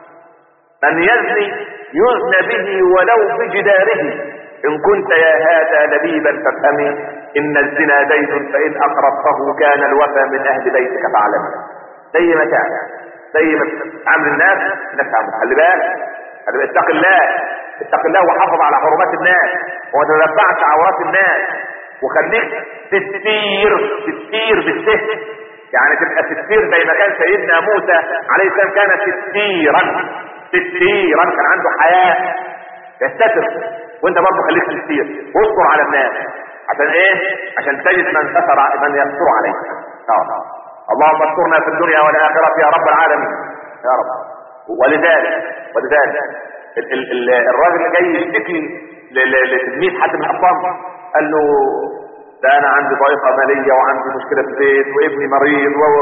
من يزني يزنى به ولو بجداره إن كنت يا هذا لبيبا فافهمي إن الزنا دين فإن أقرضته كان الوفى من أهل بيتك فاعلم زي ما كان زي ما عامل الناس الناس عامل خلي بالك خلي بالك اتق الله اتق الله وحافظ على حرمات الناس وما تتبعش عورات الناس وخليك تستير تستير بالسهل يعني تبقى تستير زي ما كان سيدنا موسى عليه السلام كان تستيرا تستيرا كان عنده حياة يستتر وانت برضه خليك تستير واصبر على الناس عشان ايه عشان تجد من ستر من يستر عليك اه اللهم استرنا في الدنيا والاخره يا رب العالمين يا رب ولذلك ولذلك ال ال ال الراجل اللي جاي يشتكي لتلميذ حد من الاطفال قال له ده انا عندي ضائقه ماليه وعندي مشكله في البيت وابني مريض و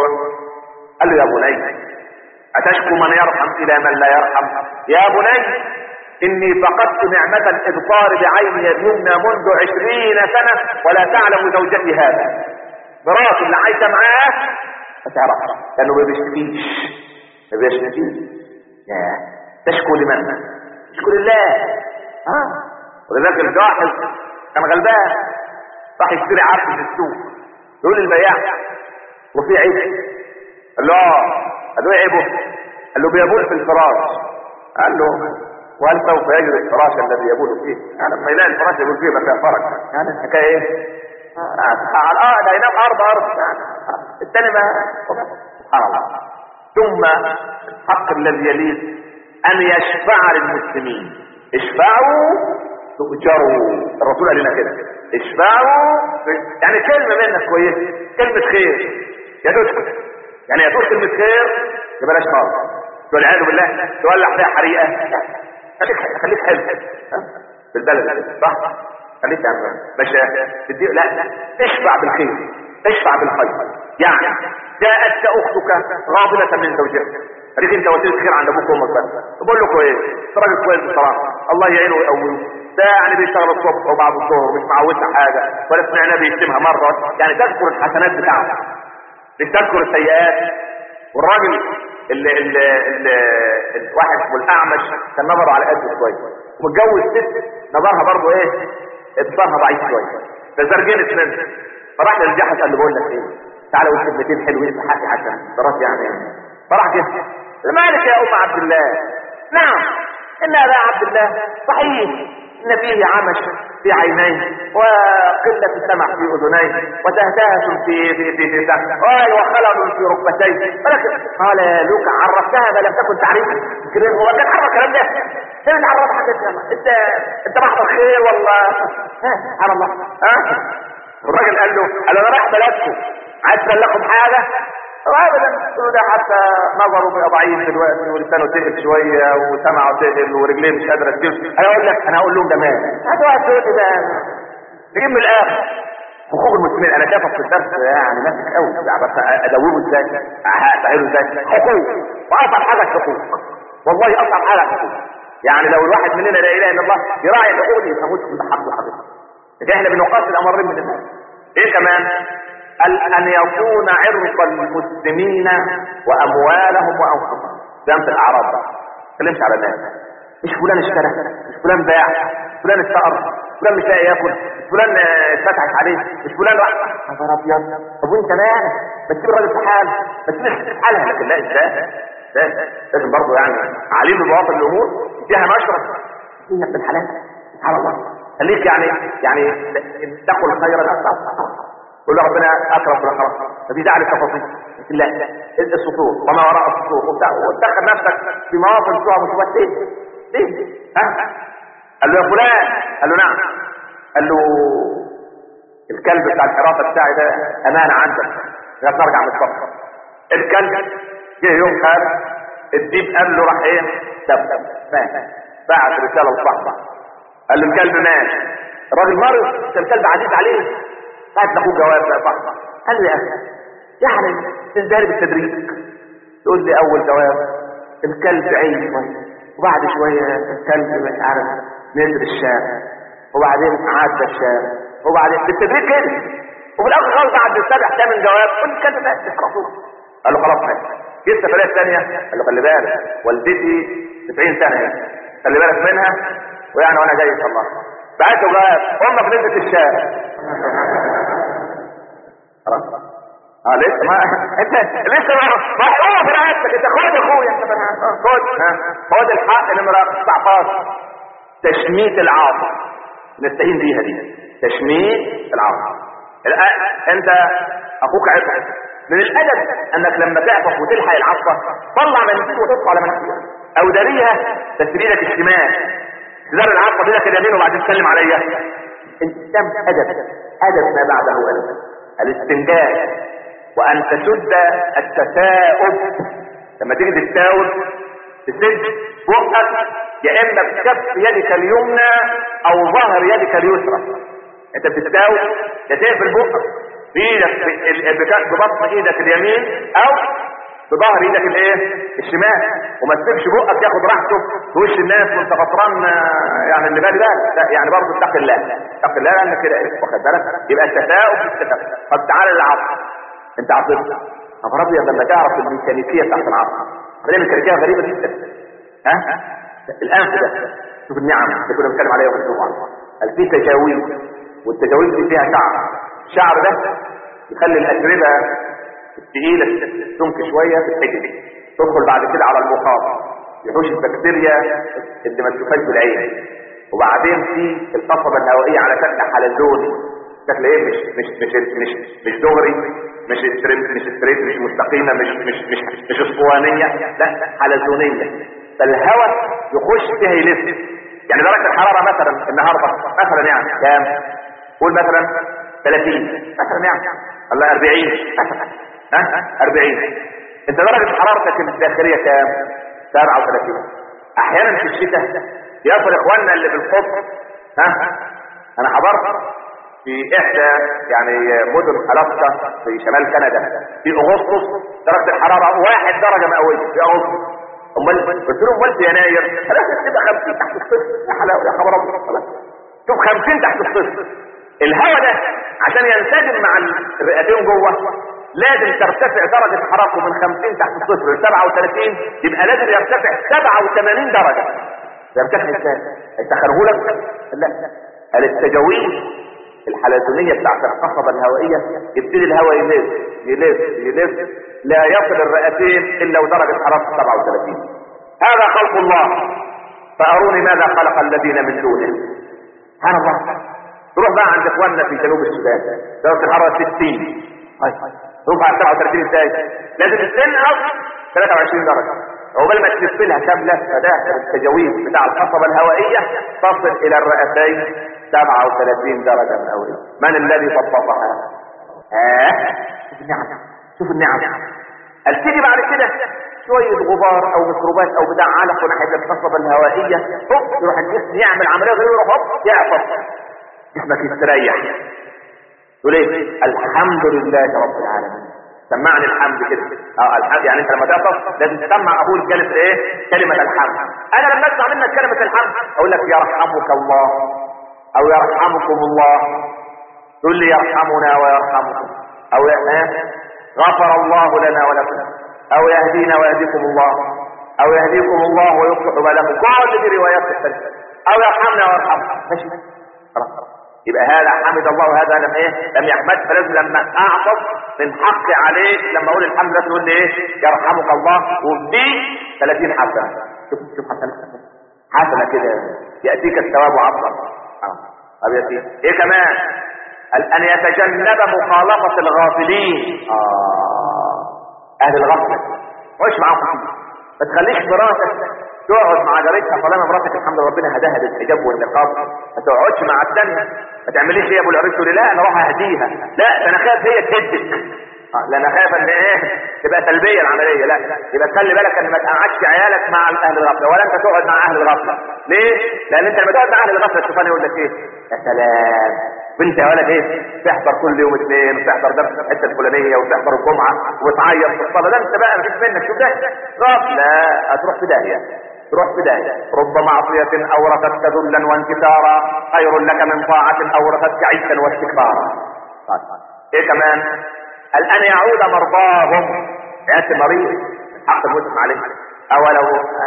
قال له يا بني اتشكو من يرحم الى من لا يرحم يا بني اني فقدت نعمة الابصار بعيني اليمنى منذ عشرين سنة ولا تعلم زوجتي هذا مراتي اللي عايشة معاه ما تعرفش لانه ما بيشتكيش ما بيشتكيش يا تشكو لمن تشكو لله ها ولذلك الجاحظ كان غلبان راح يشتري عبد في السوق يقول للبياع وفي عيب قال له اه قال له ايه عيبه قال له بيبول في الفراش قال له وهل سوف يجري الفراش الذي يبول فيه يعني لما يلاقي الفراش يبول فيه بقى فرق يعني الحكايه ايه اه اه ده ينام ارض ارض الثاني ما سبحان الله ثم الحق الذي يليه ان يشفع للمسلمين اشفعوا تؤجروا الرسول قال لنا كده اشفعوا يعني كلمه منك كويسه كلمه خير يا تدخل يعني يا كلمه خير يا بلاش خالص والعياذ بالله تولع فيها حريقه خليك خليك حلو في البلد صح خليك يا عم مش تدي لا اشفع بالخير اشفع بالخير يعني جاءتك اختك غاضبه من زوجها خليك انت وسيله خير عند ابوك وامك بس بقول له كويس انت راجل كويس بصراحه الله يعينه ويقويه ده يعني بيشتغل الصبح وبعد الظهر مش معودنا حاجه ولا سمعناه بيشتمها مره يعني تذكر الحسنات بتاعته مش تذكر السيئات والراجل اللي اللي اللي الواحد اسمه الاعمش كان نظره على قده شويه ومتجوز ست نظرها برضه ايه ابصارها ضعيف شويه فزرجين منه فراح للجحش قال له بقول لك ايه تعالى قول كلمتين حلوين في حقي عشان خلاص يعني فراح كده مالك يا ام عبد الله نعم ان ابا عبد الله صحيح ان فيه عمش في عينيه وقلة السمع في اذنيه وتهتهس في في في في في وخلل في ركبتيه ولكن قال لك عرفتها ما لم تكن تعرفها هو كان عرف الكلام ده فين عرف حاجه انت انت محضر خير ولا ها سبحان الله ها الراجل قال له قال انا رايح بلدكم عايز لكم حاجه ابدا ده حتى نظره بقى ضعيف دلوقتي ولسانه تقل شويه وسمعه تقل ورجليه مش قادره تجيب انا اقول لك انا هقول لهم ده مال هات واحد تقول لي ده نجيب من الاخر حقوق المسلمين انا شايفك في الدرس يعني ماسك قوي بس ادوبه ازاي اسهله ازاي حقوق واصعب حاجه الحقوق والله اصعب حاجه الحقوق يعني لو الواحد مننا لا اله الا الله يراعي الحقوق دي يبقى مسلم بحقه حقيقه لكن احنا بنقاتل امرين من الناس ايه كمان قال ان يكون عرض المسلمين واموالهم وانفسهم ده في الاعراض بقى ما تكلمش على الناس مش فلان اشترى مش فلان باع فلان استقر فلان مش لاقي ياكل مش فلان اتفتحت عليه مش فلان راح يا نهار ابيض طب وانت مالك ما تسيب الراجل في حاله ما تسيب الست في حالها لكن لا ازاي لازم برضه يعني عليم بمواطن الامور فيها مشرب هي ابن الحلال سبحان الله خليك يعني يعني تقل خيرا قول له ربنا اكرم في خلاص ففي داعي للتفاصيل لكن لا السطور وما وراء السطور وتدخل نفسك في مواطن فيها مصيبات ليه؟ ليه؟ ها؟ قال له يا فلان قال له نعم قال له الكلب بتاع الحراسه بتاعي ده امانه عندك لغايه ما ارجع من السفر الكلب جه يوم قال الديب قال له راح ايه؟ دب مات بعت رساله لصاحبه قال له الكلب مات الراجل مرض الكلب عزيز عليه بعت لاخوه جواب بقى صاحبه قال له يا اخي يعني تنزل بالتدريج تقول لي اول جواب الكلب عين وبعد شويه الكلب مش عارف نزل الشارع وبعدين عدى الشارع وبعدين بالتدريج كده وفي الاخر خالص بعد السابع ثامن جواب كل كلب مات تحرقوه قال له خلاص ماشي جه السفريه الثانيه قال له خلي بالك والدتي 90 سنه يعني خلي بالك منها ويعني وانا جاي ان شاء الله بعته جواب امك نزلت الشارع خلاص اه لسه ما انت لسه ما ما هو في رقبتك انت خد يا اخويا انت خد خد الحق نمره 19 تشميت العاطف نستهين بيها دي تشميت العاطف انت اخوك عطف من الادب انك لما تعطف وتلحق العطفه طلع مناخير وتطفى على مناخيرك او داريها بس بايدك الشمال تدار العطفه بايدك اليمين وبعدين تسلم عليا الاسلام ادب ادب ما بعده ادب الاستنجاد وان تسد التثاؤب لما تيجي تتاوب تسد بقك يا اما بكف يدك اليمنى او ظهر يدك اليسرى انت بتتاوب يا تقفل بقك بايدك ببطن ايدك اليمين او بظهر ايدك الايه الشمال وما تسيبش بقك ياخد راحته في وش الناس وانت غطران آه، يعني اللي بالي بالك لا يعني برضه اتق الله اتق الله لان كده إيه؟ واخد بالك يبقى التفاؤل في التفاؤل طب تعالى للعصر انت عصرت طب ابيض لما تعرف الميكانيكيه بتاعت العصر هي ميكانيكيه غريبه جدا ها الانف ده شوف النعم اللي كنا بنتكلم عليها في الجمعه قال في تجاويز والتجاويز دي فيها شعر الشعر ده يخلي الاتربه الثقيله تنك شويه في الحته دي تدخل بعد كده على المخاط يحوش البكتيريا اللي ما تشوفهاش بالعين وبعدين في القصبه الهوائيه على شكل حلزوني شكل ايه مش مش مش مش مش دغري مش ستريت مش ستريت مش مستقيمه مش مش مش مش اسطوانيه لا حلزونيه فالهواء يخش فيها يلف يعني درجه الحراره مثلا النهارده مثلا يعني كام؟ قول مثلا 30 مثلا يعني الله 40 مثلا ها 40 انت درجه حرارتك الداخليه كام؟ 37 احيانا في الشتاء يصل اخواننا اللي في القطب ها انا حضرت في احدى يعني مدن الاسكا في شمال كندا في اغسطس درجه الحراره واحد درجه مئويه في اغسطس امال قلت لهم امال في يناير خلاص تبقى 50 تحت الصفر يا حلاوه يا خبر ابيض خلاص شوف 50 تحت الصفر الهواء ده عشان ينسجم مع الرئتين جوه لازم ترتفع درجة حرارته من 50 تحت الصفر ل 37 يبقى لازم يرتفع 87 درجة يرتفع ازاي؟ هيسخنه لك؟ لا قال التجاويز الحلزونية بتاعت القصبة الهوائية يبتدي الهواء يلف يلف يلف لا يصل الرئتين الا ودرجة حرارة 37 هذا خلق الله فاروني ماذا خلق الذين من دونه سبحان الله تروح بقى عند اخواننا في جنوب السودان درجة الحرارة 60 طيب تروح على 37 ازاي؟ لازم تنقص 23 درجة عقبال ما تلف لها كاملة فده التجاويز بتاع القصبة الهوائية تصل الى الرئتين 37 درجة مئوية من الذي ضبطها؟ ها شوف النعم شوف النعم قال تيجي بعد كده شوية غبار او ميكروبات او بتاع علق ناحية القصبة الهوائية هوب يروح الجسم يعمل عملية غير هوب يعطس جسمك يستريح تقول ايه الحمد لله رب العالمين سمعني الحمد كده اه الحمد يعني انت لما تعطس لازم تسمع اقول كلمه ايه كلمه الحمد انا لما اسمع منك كلمه الحمد اقول لك يرحمك الله او يرحمكم الله تقول لي يرحمنا ويرحمكم او ها غفر الله لنا ولكم او يهدينا ويهديكم الله او يهديكم الله ويصلح بالكم كل دي روايات تختلف او يرحمنا ويرحمكم ماشي خلاص يبقى هذا حمد الله وهذا لم ايه لم يحمد فلازم لما اعطف من حقي عليك لما اقول الحمد لله تقول لي ايه يرحمك الله وفي 30 حسنه شوف شوف حسنه حسنه كده ياتيك الثواب عصرا اه طب يا سيدي ايه كمان قال ان يتجنب مخالطه الغافلين اه اهل الغفله وش معاهم ما تخليش مراتك تقعد مع جارتها طالما مراتك الحمد لله ربنا هداها للحجاب والنقاب ما تقعدش مع الثانيه ما تعمليش هي ابو العريس تقول لا انا اروح اهديها لا ده انا خايف هي تهدك آه، لا انا خايف ان ايه تبقى سلبيه العمليه لا يبقى تخلي بالك ان ما تقعدش عيالك مع اهل الغفله ولا انت تقعد مع اهل الغفله ليه؟ لان انت لما تقعد مع اهل الغفله الشيطان يقول لك ايه؟ يا سلام بنت يا ولد ايه تحضر كل يوم اثنين وتحضر درس في الحته الفلانيه وتحضر الجمعه وتعيط في الصلاه ده انت بقى مفيش منك شوف ده غفله هتروح في داهيه تروح في داهيه رب معصيه اورثتك ذلا وانكسارا خير لك من طاعه اورثتك عزا واستكبارا طيب. ايه كمان قال ان يعود مرضاهم ياتي مريض حق المسلم عليه أولو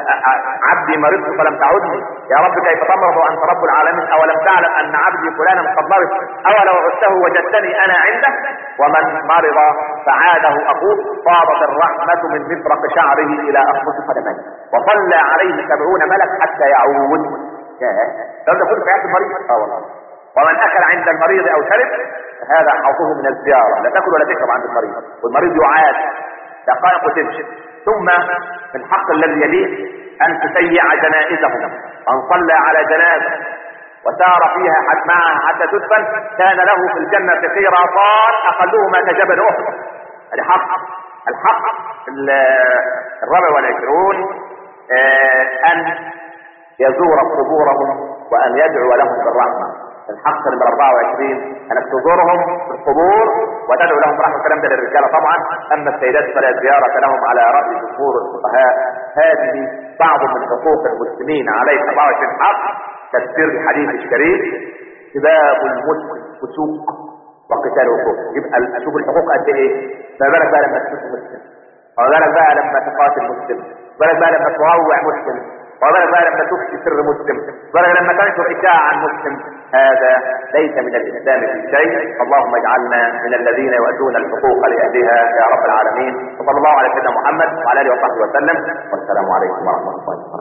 عبدي مرضت فلم تعدني يا رب كيف تمرض وأنت رب العالمين أولم تعلم أن عبدي فلانا قد مرض أولو عدته وجدتني أنا عنده ومن مرض فعاده أخوه فاضت الرحمة من مفرق شعره إلى أخمص قدميه وصلى عليه سبعون ملك حتى يعود لو تكون في حياة المريض اه والله ومن أكل عند المريض أو شرب هذا حظه من الزيارة لا تأكل ولا تشرب عند المريض والمريض يعاد دقائق وتمشي ثم من حق الذي يليه ان تسيع جنائزهم من صلى على جنازه وسار فيها حد معها حتى تدفن كان له في الجنة قيراطان أقلهما كجبل أحد هذا حق الحق الرابع والعشرون آه أن يزور قبورهم وأن يدعو لهم بالرحمة الحق نمرة 24 انك تزورهم في القبور وتدعو لهم رحمة الكلام ده للرجالة طبعا اما السيدات فلا زيارة لهم على رأي جمهور الفقهاء هذه بعض من حقوق المسلمين عليه 24 حق تفسير الحديث الشريف سباب المسلم فسوق وقتال الكفر يبقى شوف الحقوق قد ايه ما بالك بقى لما تشوف مسلم ما بالك بقى لما تقاتل مسلم ما بالك بقى لما تروع مسلم ما بالك بقى لما تفشي سر مسلم ما بالك لما تنشر اشاعه عن مسلم هذا ليس من الاسلام في شيء اللهم اجعلنا من الذين يؤدون الحقوق لاهلها يا رب العالمين وصلى الله على سيدنا محمد وعلى اله وصحبه وسلم والسلام عليكم ورحمه الله